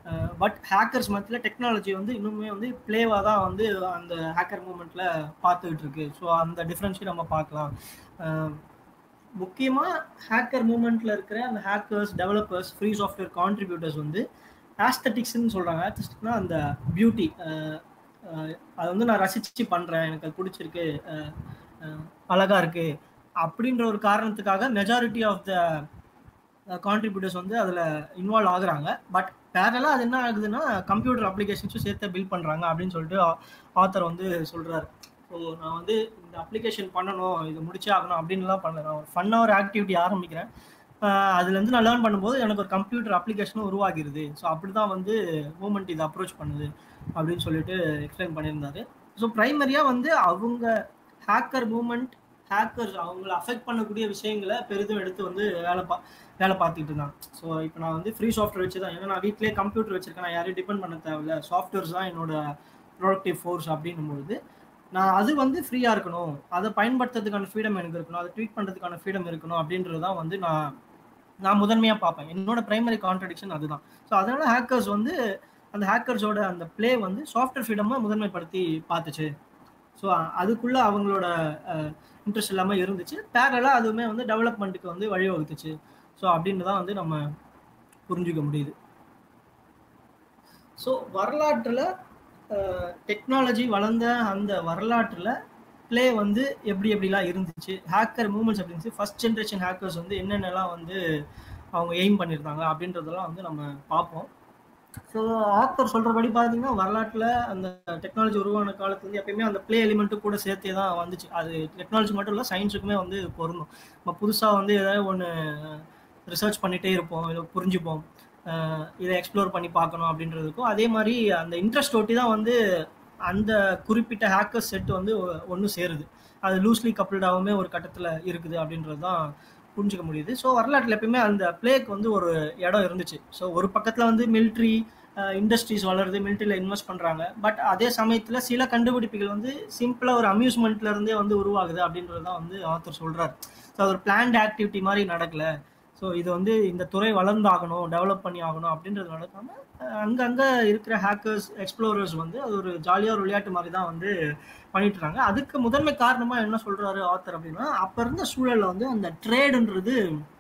பட் ஹேக்கர்ஸ் மத்தியில் டெக்னாலஜி வந்து இன்னுமே வந்து பிளேவாக தான் வந்து அந்த ஹேக்கர் மூமெண்ட்டில் பார்த்துக்கிட்டு இருக்கு ஸோ அந்த டிஃப்ரென்ஸையும் நம்ம பார்க்கலாம் முக்கியமாக ஹேக்கர் மூமெண்ட்டில் இருக்கிற அந்த hackers developers free software contributors வந்து ஆஸ்தட்டிக்ஸ்ன்னு சொல்கிறாங்க ஆஸ்தட்டிக்ஸ்னா அந்த பியூட்டி அதை வந்து நான் ரசித்து பண்ணுறேன் எனக்கு அது பிடிச்சிருக்கு அழகாக இருக்குது அப்படின்ற ஒரு காரணத்துக்காக மெஜாரிட்டி ஆஃப் த கான்ட்ரிபியூட்டர்ஸ் வந்து அதில் இன்வால்வ் ஆகுறாங்க பட் பேரலாக அது என்ன ஆகுதுன்னா கம்ப்யூட்டர் அப்ளிகேஷன்ஸும் சேர்த்து பில்ட் பண்ணுறாங்க அப்படின்னு சொல்லிட்டு ஆத்தர் வந்து சொல்கிறாரு ஸோ நான் வந்து இந்த அப்ளிகேஷன் பண்ணணும் இது முடிச்சே ஆகணும் அப்படின்லாம் பண்ணல நான் ஒரு ஃபன்னாக ஒரு ஆக்டிவிட்டி ஆரம்பிக்கிறேன் அதுலேருந்து நான் லேர்ன் பண்ணும்போது எனக்கு ஒரு கம்ப்யூட்டர் அப்ளிகேஷனும் உருவாகிருது ஸோ அப்படி தான் வந்து மூமெண்ட் இதை அப்ரோச் பண்ணுது அப்படின்னு சொல்லிட்டு எக்ஸ்பிளைன் பண்ணியிருந்தாரு ஸோ ப்ரைமரியாக வந்து அவங்க ஹேக்கர் மூமெண்ட் ஹேக்கர்ஸ் அவங்கள அஃபெக்ட் பண்ணக்கூடிய விஷயங்களை பெரிதும் எடுத்து வந்து வேலை பா வேலை பார்த்துட்டு இருந்தாங்க ஸோ இப்போ நான் வந்து ஃப்ரீ சாஃப்ட்வேர் வச்சு தான் ஏன்னா நான் வீட்டிலே கம்ப்யூட்டர் வச்சிருக்கேன் நான் யாரையும் டிபெண்ட் பண்ண தேவையில்ல சாஃப்ட்வேர்ஸ் தான் என்னோட ப்ரொடக்டிவ் ஃபோர்ஸ் அப்படின்னும் பொழுது நான் அது வந்து ஃப்ரீயாக இருக்கணும் அதை பயன்படுத்துறதுக்கான ஃப்ரீடம் எனக்கு இருக்கணும் அதை ட்வீட் பண்ணுறதுக்கான ஃப்ரீடம் இருக்கணும் அப்படின்றது தான் வந்து நான் நான் முதன்மையாக பார்ப்பேன் என்னோட ப்ரைமரி கான்ட்ரடிக்ஷன் அதுதான் ஸோ அதனால ஹேக்கர்ஸ் வந்து அந்த ஹேக்கர்ஸோட அந்த பிளே வந்து சாஃப்ட்வேர் ஃப்ரீடமாக முதன்மைப்படுத்தி பார்த்துச்சு ஸோ அதுக்குள்ளே அவங்களோட இன்ட்ரெஸ்ட் இல்லாமல் இருந்துச்சு பேரலாக அதுவுமே வந்து டெவலப்மெண்ட்டுக்கு வந்து வழிவகுத்துச்சு ஸோ அப்படின்னு தான் வந்து நம்ம புரிஞ்சுக்க முடியுது ஸோ வரலாற்றில் டெக்னாலஜி வளர்ந்த அந்த வரலாற்றில் ப்ளே வந்து எப்படி எப்படிலாம் இருந்துச்சு ஹேக்கர் மூமெண்ட்ஸ் எப்படி இருந்துச்சு ஃபஸ்ட் ஜென்ரேஷன் ஹேக்கர்ஸ் வந்து என்னென்னலாம் வந்து அவங்க எய்ம் பண்ணியிருந்தாங்க அப்படின்றதெல்லாம் வந்து நம்ம பார்ப்போம் ஸோ ஆத்தர் சொல்கிறபடி பார்த்தீங்கன்னா வரலாற்றில் அந்த டெக்னாலஜி உருவான காலத்துலேருந்து எப்பயுமே அந்த ப்ளே எலிமெண்ட்டு கூட சேர்த்தே தான் வந்துச்சு அது டெக்னாலஜி மட்டும் இல்லை சயின்ஸுக்குமே வந்து பொருந்தும் நம்ம புதுசாக வந்து ஏதாவது ஒன்று ரிசர்ச் பண்ணிகிட்டே இருப்போம் இதை புரிஞ்சுப்போம் இதை எக்ஸ்ப்ளோர் பண்ணி பார்க்கணும் அப்படின்றதுக்கும் அதே மாதிரி அந்த இன்ட்ரெஸ்ட் ஒட்டி தான் வந்து அந்த குறிப்பிட்ட ஹேக்கர் செட் வந்து ஒன்று சேருது அது லூஸ்லி கப்பிள்டாகவுமே ஒரு கட்டத்தில் இருக்குது அப்படின்றது தான் புரிஞ்சுக்க முடியுது ஸோ வரலாற்றில் எப்பயுமே அந்த பிளேக்கு வந்து ஒரு இடம் இருந்துச்சு ஸோ ஒரு பக்கத்தில் வந்து மிலிட்ரி இண்டஸ்ட்ரீஸ் வளருது மிலிட்ரியில் இன்வெஸ்ட் பண்ணுறாங்க பட் அதே சமயத்தில் சில கண்டுபிடிப்புகள் வந்து சிம்பிளாக ஒரு அம்யூஸ்மெண்ட்ல இருந்தே வந்து உருவாகுது அப்படின்றது தான் வந்து ஆத்தர் சொல்கிறார் ஸோ அது ஒரு பிளான்ட் ஆக்டிவிட்டி மாதிரி நடக்கல ஸோ இது வந்து இந்த துறை வளர்ந்தாகணும் டெவலப் பண்ணி ஆகணும் அப்படின்றது நடக்காமல் அங்கங்கே இருக்கிற ஹேக்கர்ஸ் எக்ஸ்ப்ளோரர்ஸ் வந்து அது ஒரு ஜாலியாக ஒரு விளையாட்டு மாதிரி தான் வந்து பண்ணிட்டு இருக்காங்க அதுக்கு முதன்மை காரணமாக என்ன சொல்கிறாரு ஆத்தர் அப்படின்னா அப்போ இருந்த சூழலில் வந்து அந்த ட்ரேடுன்றது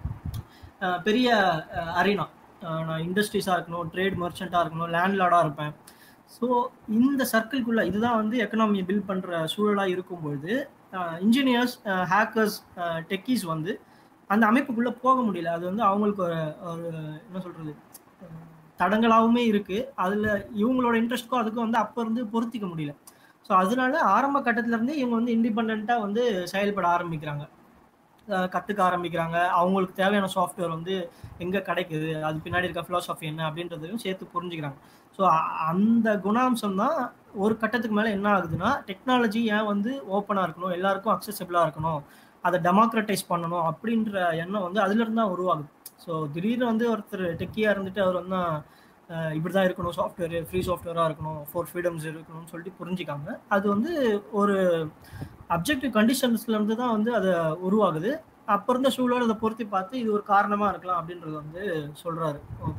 பெரிய அரினா நான் இண்டஸ்ட்ரீஸாக இருக்கணும் ட்ரேட் மர்ச்சண்ட்டாக இருக்கணும் லேண்ட்லார்டாக இருப்பேன் ஸோ இந்த சர்க்கிள்குள்ளே இதுதான் வந்து எக்கனாமியை பில்ட் பண்ணுற சூழலாக இருக்கும்பொழுது இன்ஜினியர்ஸ் ஹேக்கர்ஸ் டெக்கீஸ் வந்து அந்த அமைப்புக்குள்ளே போக முடியல அது வந்து அவங்களுக்கு ஒரு ஒரு என்ன சொல்கிறது தடங்களாகவுமே இருக்குது அதில் இவங்களோட இன்ட்ரெஸ்ட்க்கும் அதுக்கும் வந்து அப்போ இருந்து பொருத்திக்க முடியல ஸோ அதனால ஆரம்ப கட்டத்திலேருந்தே இவங்க வந்து இண்டிபெண்ட்டாக வந்து செயல்பட ஆரம்பிக்கிறாங்க கற்றுக்க ஆரம்பிக்கிறாங்க அவங்களுக்கு தேவையான சாஃப்ட்வேர் வந்து எங்கே கிடைக்குது அது பின்னாடி இருக்க ஃபிலாசபி என்ன அப்படின்றதையும் சேர்த்து புரிஞ்சுக்கிறாங்க ஸோ அந்த குணாம்சம் தான் ஒரு கட்டத்துக்கு மேலே என்ன ஆகுதுன்னா டெக்னாலஜி ஏன் வந்து ஓப்பனாக இருக்கணும் எல்லாருக்கும் அக்சசபிளாக இருக்கணும் அதை டெமோக்ரட்டைஸ் பண்ணணும் அப்படின்ற எண்ணம் வந்து அதுலேருந்து தான் உருவாகுது ஸோ திடீர்னு வந்து ஒருத்தர் டெக்கியாக இருந்துட்டு அவர் வந்து இப்படி தான் இருக்கணும் சாஃப்ட்வேர் ஃப்ரீ சாஃப்ட்வேராக இருக்கணும் ஃபோர் ஃப்ரீடம்ஸ் இருக்கணும்னு சொல்லிட்டு புரிஞ்சிக்காங்க அது வந்து ஒரு அப்ஜெக்டிவ் கண்டிஷன்ஸ்லேருந்து தான் வந்து அதை உருவாகுது அப்போ இருந்த சூழல் அதை பொருத்தி பார்த்து இது ஒரு காரணமாக இருக்கலாம் அப்படின்றது வந்து சொல்கிறாரு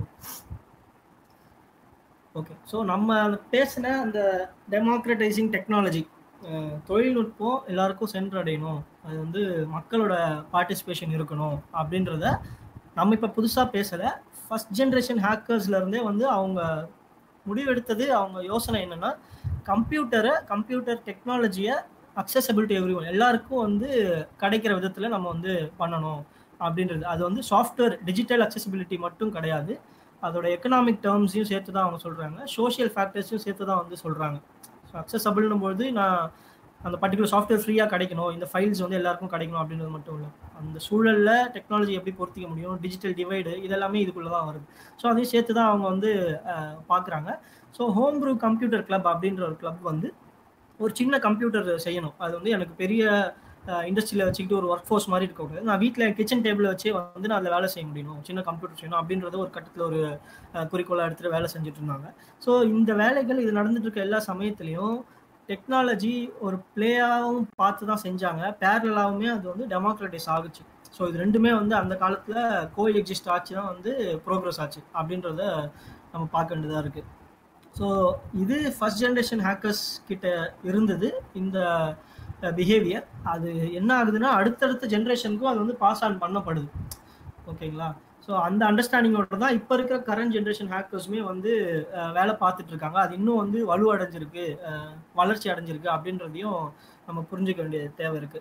ஓகே ஸோ நம்ம பேசின அந்த டெமோக்ரட்டைசிங் டெக்னாலஜி தொழில்நுட்பம் எல்லாருக்கும் சென்றடையணும் அது வந்து மக்களோட பார்ட்டிசிபேஷன் இருக்கணும் அப்படின்றத நம்ம இப்போ புதுசாக பேசலை ஃபஸ்ட் ஜென்ரேஷன் ஹேக்கர்ஸ்லேருந்தே வந்து அவங்க முடிவெடுத்தது அவங்க யோசனை என்னென்னா கம்ப்யூட்டரை கம்ப்யூட்டர் டெக்னாலஜியை அக்சசபிலிட்டி எவ்ரி ஒன் எல்லாருக்கும் வந்து கிடைக்கிற விதத்தில் நம்ம வந்து பண்ணணும் அப்படின்றது அது வந்து சாஃப்ட்வேர் டிஜிட்டல் அக்சசிபிலிட்டி மட்டும் கிடையாது அதோட எக்கனாமிக் டேர்ம்ஸையும் சேர்த்து தான் அவங்க சொல்கிறாங்க சோஷியல் ஃபேக்டர்ஸையும் சேர்த்து தான் வந்து சொல்கிறாங்க ஸோ அக்சசபிள்னும் போது நான் அந்த பர்டிகுலர் சாஃப்ட்வேர் ஃப்ரீயாக கிடைக்கணும் இந்த ஃபைல்ஸ் வந்து எல்லாருக்கும் கிடைக்கணும் அப்படின்றது மட்டும் இல்லை அந்த சூழலில் டெக்னாலஜி எப்படி பொருத்திக்க முடியும் டிஜிட்டல் டிவைடு இதெல்லாமே இதுக்குள்ளே தான் வருது ஸோ அதையும் சேர்த்து தான் அவங்க வந்து பார்க்குறாங்க so Homebrew Computer Club அப்படின்ற ஒரு கிளப் வந்து ஒரு சின்ன கம்ப்யூட்டர் செய்யணும் அது வந்து எனக்கு பெரிய இண்டஸ்ட்ரியில் வச்சுக்கிட்டு ஒரு ஒர்க் ஃபோர்ஸ் மாதிரி இருக்கக்கூடாது நான் வீட்டில் கிச்சன் டேபிள் வச்சே வந்து நான் அதில் வேலை செய்ய முடியணும் சின்ன கம்ப்யூட்டர் செய்யணும் அப்படின்றத ஒரு கட்டத்தில் ஒரு குறிக்கோளாக எடுத்துகிட்டு வேலை செஞ்சுட்டு இருந்தாங்க ஸோ இந்த வேலைகள் இது நடந்துட்டு இருக்க எல்லா சமயத்துலையும் டெக்னாலஜி ஒரு பிளேயாகவும் பார்த்து தான் செஞ்சாங்க பேரலாகவுமே அது வந்து டெமோக்ரட்டைஸ் ஆகுச்சு ஸோ இது ரெண்டுமே வந்து அந்த காலத்தில் கோ எக்ஸிஸ்ட் ஆச்சு தான் வந்து ப்ரோக்ரஸ் ஆச்சு அப்படின்றத நம்ம பார்க்க வேண்டியதாக இருக்குது ஸோ இது ஃபர்ஸ்ட் ஜென்ரேஷன் ஹேக்கர்ஸ் கிட்ட இருந்தது இந்த பிஹேவியர் அது என்ன ஆகுதுன்னா அடுத்தடுத்த ஜென்ரேஷனுக்கும் அது வந்து பாஸ் ஆன் பண்ணப்படுது ஓகேங்களா ஸோ அந்த அண்டர்ஸ்டாண்டிங்கோட தான் இப்போ இருக்கிற கரண்ட் ஜென்ரேஷன் ஹேக்கர்ஸுமே வந்து வேலை பார்த்துட்டு இருக்காங்க அது இன்னும் வந்து வலுவடைஞ்சிருக்கு வளர்ச்சி அடைஞ்சிருக்கு அப்படின்றதையும் நம்ம புரிஞ்சுக்க வேண்டிய தேவை இருக்கு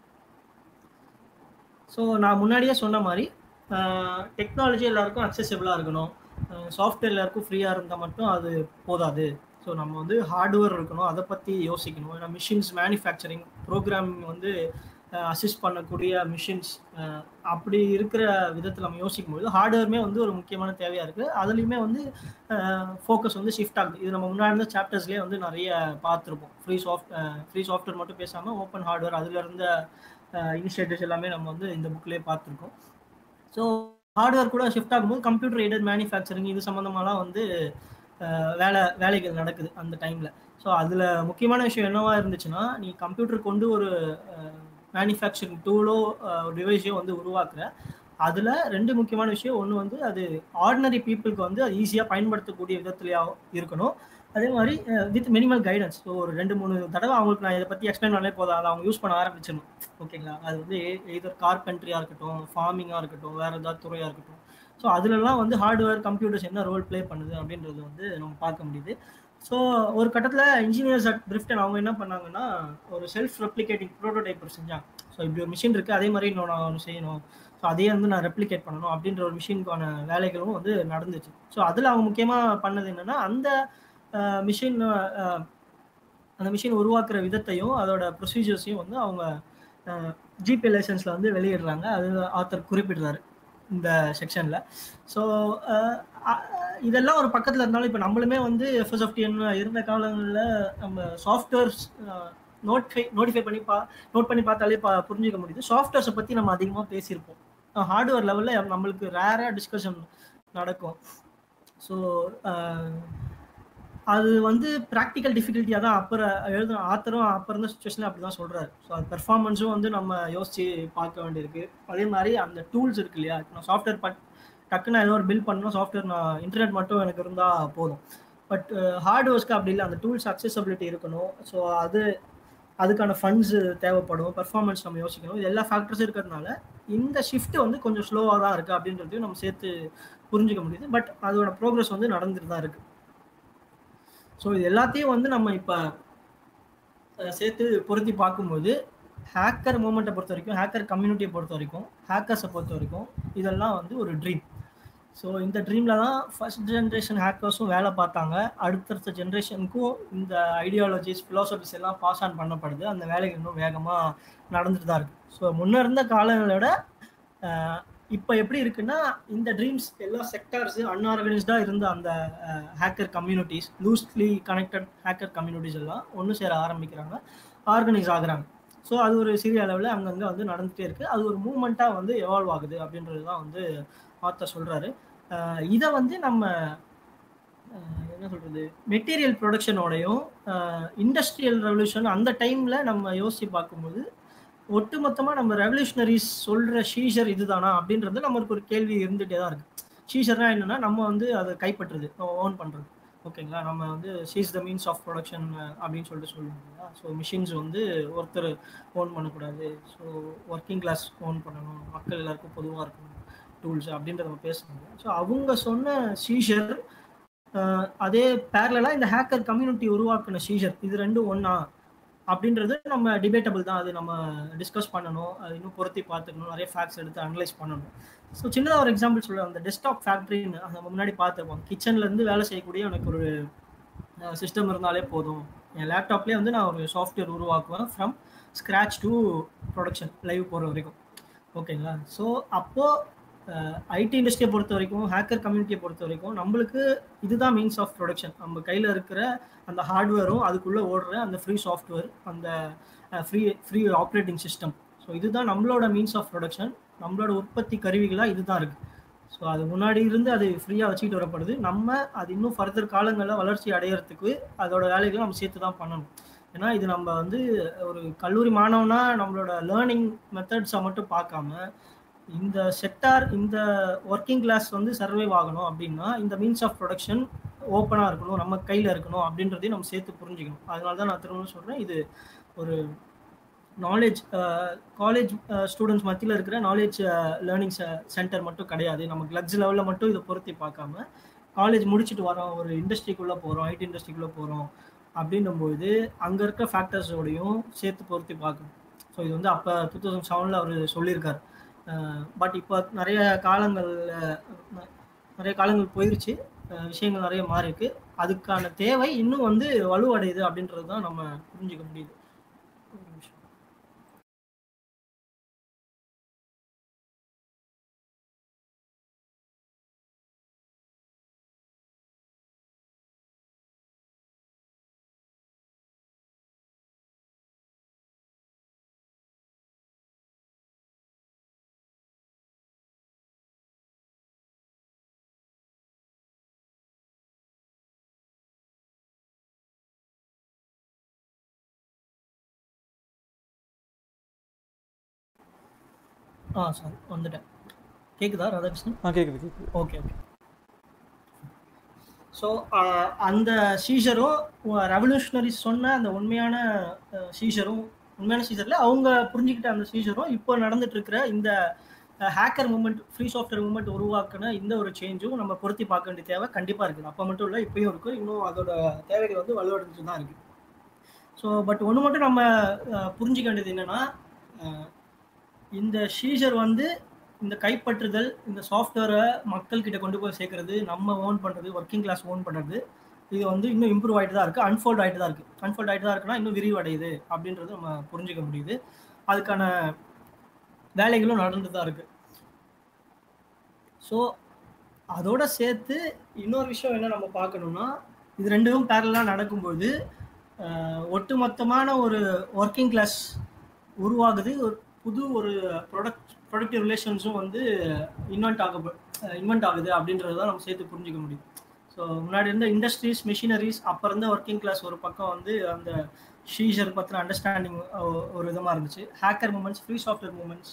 ஸோ நான் முன்னாடியே சொன்ன மாதிரி டெக்னாலஜி எல்லாருக்கும் அக்சசபிளாக இருக்கணும் சாஃப்ட்வேர் எல்லாருக்கும் ஃப்ரீயாக இருந்தால் மட்டும் அது போதாது ஸோ நம்ம வந்து ஹார்ட்வேர் இருக்கணும் அதை பற்றி யோசிக்கணும் ஏன்னா மிஷின்ஸ் மேனுஃபேக்சரிங் ப்ரோக்ராமிங் வந்து அசிஸ்ட் பண்ணக்கூடிய மிஷின்ஸ் அப்படி இருக்கிற விதத்தில் நம்ம யோசிக்கும் போது ஹார்ட்வேருமே வந்து ஒரு முக்கியமான தேவையாக இருக்குது அதுலேயுமே வந்து ஃபோக்கஸ் வந்து ஷிஃப்ட் ஆகுது இது நம்ம முன்னாடி இருந்த சாப்டர்ஸ்லேயே வந்து நிறைய பார்த்துருப்போம் ஃப்ரீ சாஃப்ட் ஃப்ரீ சாஃப்ட்வேர் மட்டும் பேசாமல் ஓப்பன் ஹார்ட்வேர் அதில் இருந்த இனிஷியேட்டிவ்ஸ் எல்லாமே நம்ம வந்து இந்த புக்லேயே பார்த்துருக்கோம் ஸோ ஹார்ட்வேர் கூட ஷிஃப்ட் ஆகும்போது கம்ப்யூட்டர் எய்டட் மேனுஃபேக்சரிங் இது சம்மந்தமாலாம் வந்து வேலை வேலைகள் நடக்குது அந்த டைமில் ஸோ அதில் முக்கியமான விஷயம் என்னவா இருந்துச்சுன்னா நீ கம்ப்யூட்டர் கொண்டு ஒரு மேனுஃபேக்சரிங் டூலோ டிவைஸையோ வந்து உருவாக்குற அதில் ரெண்டு முக்கியமான விஷயம் ஒன்று வந்து அது ஆர்டினரி பீப்புளுக்கு வந்து அது ஈஸியாக பயன்படுத்தக்கூடிய விதத்துலையா இருக்கணும் அதே மாதிரி வித் மினிமல் கைடன்ஸ் ஸோ ஒரு ரெண்டு மூணு தடவை அவங்களுக்கு நான் இதை பற்றி எக்ஸ்பிளைன் பண்ணலே போதும் அதை அவங்க யூஸ் பண்ண ஆரம்பிச்சிடணும் ஓகேங்களா அது வந்து எதர் கார்பென்ட்ரியாக இருக்கட்டும் ஃபார்மிங்காக இருக்கட்டும் வேறு ஏதாவது துறையாக இருக்கட்டும் ஸோ அதுலலாம் வந்து ஹார்ட்வேர் கம்ப்யூட்டர்ஸ் என்ன ரோல் ப்ளே பண்ணுது அப்படின்றது வந்து நம்ம பார்க்க முடியுது ஸோ ஒரு கட்டத்தில் இன்ஜினியர்ஸ் அட் பிரிஃப்டன் அவங்க என்ன பண்ணாங்கன்னா ஒரு செல்ஃப் ரெப்ளிகேட்டிங் ப்ரோட்டோடைப்பர் செஞ்சாங்க ஸோ இப்படி ஒரு மிஷின் இருக்குது அதே மாதிரி இன்னும் நான் ஒன்று செய்யணும் ஸோ அதையே வந்து நான் ரெப்ளிகேட் பண்ணணும் அப்படின்ற ஒரு மிஷினுக்கான வேலைகளும் வந்து நடந்துச்சு ஸோ அதில் அவங்க முக்கியமாக பண்ணது என்னென்னா அந்த மிஷின் அந்த மிஷின் உருவாக்குற விதத்தையும் அதோட ப்ரொசீஜர்ஸையும் வந்து அவங்க ஜிபே லைசன்ஸில் வந்து வெளியிடுறாங்க அது ஆத்தர் குறிப்பிடுறாரு இந்த செக்ஷனில் ஸோ இதெல்லாம் ஒரு பக்கத்தில் இருந்தாலும் இப்போ நம்மளுமே வந்து எஃப்எஸ்எஃப்டிஎன் இருந்த காலங்களில் நம்ம சாஃப்ட்வேர்ஸ் நோட்டிஃபை நோட்டிஃபை பண்ணி பா நோட் பண்ணி பார்த்தாலே பா புரிஞ்சிக்க முடியுது சாஃப்ட்வேர்ஸை பற்றி நம்ம அதிகமாக பேசியிருப்போம் ஹார்ட்வேர் லெவலில் நம்மளுக்கு ரேராக டிஸ்கஷன் நடக்கும் ஸோ அது வந்து ப்ராக்டிக்கல் டிஃபிகல்ட்டியாக தான் அப்புறம் எழுதுன ஆத்தரும் அப்போ இருந்த சுச்சுவேஷனில் அப்படி தான் சொல்கிறாரு ஸோ அது பெர்ஃபார்மன்ஸும் வந்து நம்ம யோசித்து பார்க்க வேண்டியிருக்கு அதே மாதிரி அந்த டூல்ஸ் இருக்கு இல்லையா நான் சாஃப்ட்வேர் பட் டக்குன்னு ஏதோ ஒரு பில் பண்ணணும் சாஃப்ட்வேர் நான் இன்டர்நெட் மட்டும் எனக்கு இருந்தால் போதும் பட் ஹார்ட்வேர்ஸ்க்கு அப்படி இல்லை அந்த டூல்ஸ் அக்சசபிலிட்டி இருக்கணும் ஸோ அது அதுக்கான ஃபண்ட்ஸ் தேவைப்படும் பெர்ஃபார்மன்ஸ் நம்ம யோசிக்கணும் இது எல்லா ஃபேக்டர்ஸும் இருக்கிறதுனால இந்த ஷிஃப்ட் வந்து கொஞ்சம் ஸ்லோவாக தான் இருக்குது அப்படின்றதையும் நம்ம சேர்த்து புரிஞ்சுக்க முடியுது பட் அதோட ப்ரோக்ரஸ் வந்து நடந்துட்டு தான் இருக்குது ஸோ இது எல்லாத்தையும் வந்து நம்ம இப்போ சேர்த்து பொருத்தி பார்க்கும்போது ஹேக்கர் மூமெண்ட்டை பொறுத்த வரைக்கும் ஹேக்கர் கம்யூனிட்டியை பொறுத்த வரைக்கும் ஹேக்கர்ஸை பொறுத்த வரைக்கும் இதெல்லாம் வந்து ஒரு ட்ரீம் ஸோ இந்த ட்ரீமில் தான் ஃபர்ஸ்ட் ஜென்ரேஷன் ஹேக்கர்ஸும் வேலை பார்த்தாங்க அடுத்தடுத்த ஜென்ரேஷனுக்கும் இந்த ஐடியாலஜிஸ் ஃபிலாசபிஸ் எல்லாம் பாஸ் ஆன் பண்ணப்படுது அந்த வேலைகள் இன்னும் வேகமாக நடந்துட்டு தான் இருக்குது ஸோ முன்ன இருந்த காலங்களோட இப்போ எப்படி இருக்குன்னா இந்த ட்ரீம்ஸ் எல்லா செக்டார்ஸ் அன்ஆர்கனைஸ்டாக இருந்த அந்த hacker communities loosely connected hacker communities எல்லாம் ஒன்று சேர ஆரம்பிக்கிறாங்க ஆர்கனைஸ் ஆகுறாங்க ஸோ அது ஒரு சிறிய அளவில் அங்கங்கே வந்து நடந்துகிட்டே இருக்குது அது ஒரு மூமெண்ட்டாக வந்து எவால்வ் ஆகுது அப்படின்றது தான் வந்து ஆத்தர் சொல்கிறாரு இதை வந்து நம்ம என்ன சொல்கிறது மெட்டீரியல் ப்ரொடக்ஷனோடையும் இண்டஸ்ட்ரியல் ரெவல்யூஷன் அந்த டைமில் நம்ம யோசித்து பார்க்கும்போது ஒட்டுமொத்தமாக நம்ம ரெவல்யூஷனரிஸ் சொல்கிற ஷீஷர் இதுதானா அப்படின்றது நம்மளுக்கு ஒரு கேள்வி இருந்துகிட்டே தான் இருக்குது ஷீஷர்னா என்னென்னா நம்ம வந்து அதை கைப்பற்றுறது ஓன் பண்ணுறது ஓகேங்களா நம்ம வந்து seize the means of production அப்படின்னு சொல்லிட்டு சொல்லுவோம் இல்லையா ஸோ மிஷின்ஸ் வந்து ஒருத்தர் ஓன் பண்ணக்கூடாது ஸோ ஒர்க்கிங் கிளாஸ் ஓன் பண்ணணும் மக்கள் எல்லாருக்கும் பொதுவாக இருக்கணும் டூல்ஸ் அப்படின்றத நம்ம பேசணும் ஸோ அவங்க சொன்ன சீஷர் அதே பேரலாக இந்த ஹேக்கர் கம்யூனிட்டி உருவாக்குன சீஷர் இது ரெண்டும் ஒன்றா அப்படின்றது நம்ம டிபேட்டபிள் தான் அது நம்ம டிஸ்கஸ் பண்ணணும் அது இன்னும் பொருத்தி பார்த்துக்கணும் நிறைய ஃபேக்ட்ஸ் எடுத்து அனலைஸ் பண்ணணும் ஸோ சின்னதாக ஒரு எக்ஸாம்பிள் சொல்கிறேன் அந்த டெஸ்க்டாப் ஃபேக்ட்ரின்னு நம்ம முன்னாடி பார்த்துருப்போம் கிச்சன்லேருந்து வேலை செய்யக்கூடிய எனக்கு ஒரு சிஸ்டம் இருந்தாலே போதும் என் லேப்டாப்லேயே வந்து நான் ஒரு சாஃப்ட்வேர் உருவாக்குவேன் from scratch to production live போகிற வரைக்கும் ஓகேங்களா ஸோ அப்போது ஐடி இண்டஸ்ட்ரியை பொறுத்த வரைக்கும் ஹேக்கர் கம்யூனிட்டியை பொறுத்த வரைக்கும் நம்மளுக்கு இதுதான் மீன்ஸ் ஆஃப் ப்ரொடக்ஷன் நம்ம கையில் இருக்கிற அந்த ஹார்ட்வேரும் அதுக்குள்ளே ஓடுற அந்த ஃப்ரீ சாஃப்ட்வேர் அந்த free free operating system so இதுதான் நம்மளோட மீன்ஸ் ஆஃப் ப்ரொடக்ஷன் நம்மளோட உற்பத்தி கருவிகளாக இதுதான் இருக்குது ஸோ அது முன்னாடி இருந்து அது ஃப்ரீயாக வச்சுக்கிட்டு வரப்படுது நம்ம அது இன்னும் ஃபர்தர் காலங்களில் வளர்ச்சி அடையிறதுக்கு அதோட வேலைகளை நம்ம சேர்த்து தான் பண்ணணும் ஏன்னா இது நம்ம வந்து ஒரு கல்லூரி மாணவனா நம்மளோட லேர்னிங் மெத்தட்ஸை மட்டும் பார்க்காம இந்த செக்டார் இந்த ஒர்க்கிங் கிளாஸ் வந்து சர்வைவ் ஆகணும் அப்படின்னா இந்த மீன்ஸ் ஆஃப் ப்ரொடக்ஷன் ஓப்பனாக இருக்கணும் நம்ம கையில் இருக்கணும் அப்படின்றதையும் நம்ம சேர்த்து புரிஞ்சுக்கணும் அதனால தான் நான் திரும்ப சொல்கிறேன் இது ஒரு நாலேஜ் காலேஜ் ஸ்டூடெண்ட்ஸ் மத்தியில் இருக்கிற நாலேஜ் லேர்னிங் சென்டர் மட்டும் கிடையாது நம்ம கிளப்ஸ் லெவலில் மட்டும் இதை பொருத்தி பார்க்காம காலேஜ் முடிச்சுட்டு வரோம் ஒரு இண்டஸ்ட்ரிக்குள்ளே போகிறோம் ஐடி இண்டஸ்ட்ரிக்குள்ளே போகிறோம் அப்படின்னும்போது அங்கே இருக்க ஃபேக்டர்ஸோடையும் சேர்த்து பொருத்தி பார்க்கணும் ஸோ இது வந்து அப்போ டூ தௌசண்ட் செவனில் அவர் சொல்லியிருக்காரு பட் இப்போ நிறைய காலங்களில் நிறைய காலங்கள் போயிருச்சு விஷயங்கள் நிறைய மாறி இருக்கு அதுக்கான தேவை இன்னும் வந்து வலுவடையுது அப்படின்றது தான் நம்ம புரிஞ்சுக்க முடியுது ஒரு நிமிஷம் ஆ சார் வந்துட்டேன் கேக்குதா ராதாகிருஷ்ணன் ஆ கேட்குது கேட்குது ஓகே ஓகே ஸோ அந்த சீசரும் ரெவல்யூஷனரி சொன்ன அந்த உண்மையான சீசரும் உண்மையான சீசரில் அவங்க புரிஞ்சுக்கிட்ட அந்த சீசரும் இப்போ நடந்துட்டு இருக்கிற இந்த hacker movement free software movement உருவாக்குன இந்த ஒரு சேஞ்சும் நம்ம பொருத்தி பார்க்க வேண்டிய தேவை கண்டிப்பாக இருக்குது அப்போ மட்டும் இல்லை இப்பயும் இருக்கும் இன்னும் அதோட தேவைகள் வந்து வலுவடைஞ்சு தான் இருக்குது ஸோ பட் ஒன்று மட்டும் நம்ம அஹ், புரிஞ்சுக்க வேண்டியது என்னன்னா அஹ், இந்த ஷீஷர் வந்து இந்த கைப்பற்றுதல் இந்த சாஃப்ட்வேரை மக்கள்கிட்ட கொண்டு போய் சேர்க்கறது நம்ம ஓன் பண்ணுறது ஒர்க்கிங் கிளாஸ் ஓன் பண்ணுறது இது வந்து இன்னும் இம்ப்ரூவ் ஆகிட்டு தான் இருக்குது அன்ஃபோல்ட் ஆகிட்டு தான் இருக்குது அன்ஃபோல்ட் ஆகிட்டு தான் இருக்குன்னா இன்னும் விரிவடையுது அப்படின்றது நம்ம புரிஞ்சுக்க முடியுது அதுக்கான வேலைகளும் நடந்து தான் இருக்குது ஸோ அதோட சேர்த்து இன்னொரு விஷயம் என்ன நம்ம பார்க்கணும்னா இது ரெண்டும் பேரலாக நடக்கும்போது அஹ், ஒட்டுமொத்தமான ஒரு ஒர்க்கிங் கிளாஸ் உருவாகுது ஒரு புது ஒரு ப்ரொடக்ட் ப்ரொடக்டிவ் ரிலேஷன்ஸும் வந்து இன்வென்ட் ஆக இன்வென்ட் ஆகுது அப்படின்றத தான் நம்ம சேர்த்து புரிஞ்சுக்க முடியும் ஸோ முன்னாடி இருந்த இண்டஸ்ட்ரீஸ் மிஷினரிஸ் அப்போ இருந்த ஒர்க்கிங் கிளாஸ் ஒரு பக்கம் வந்து அந்த ஷீஷர் பற்றின அண்டர்ஸ்டாண்டிங் ஒரு விதமாக இருந்துச்சு hacker movements free software movements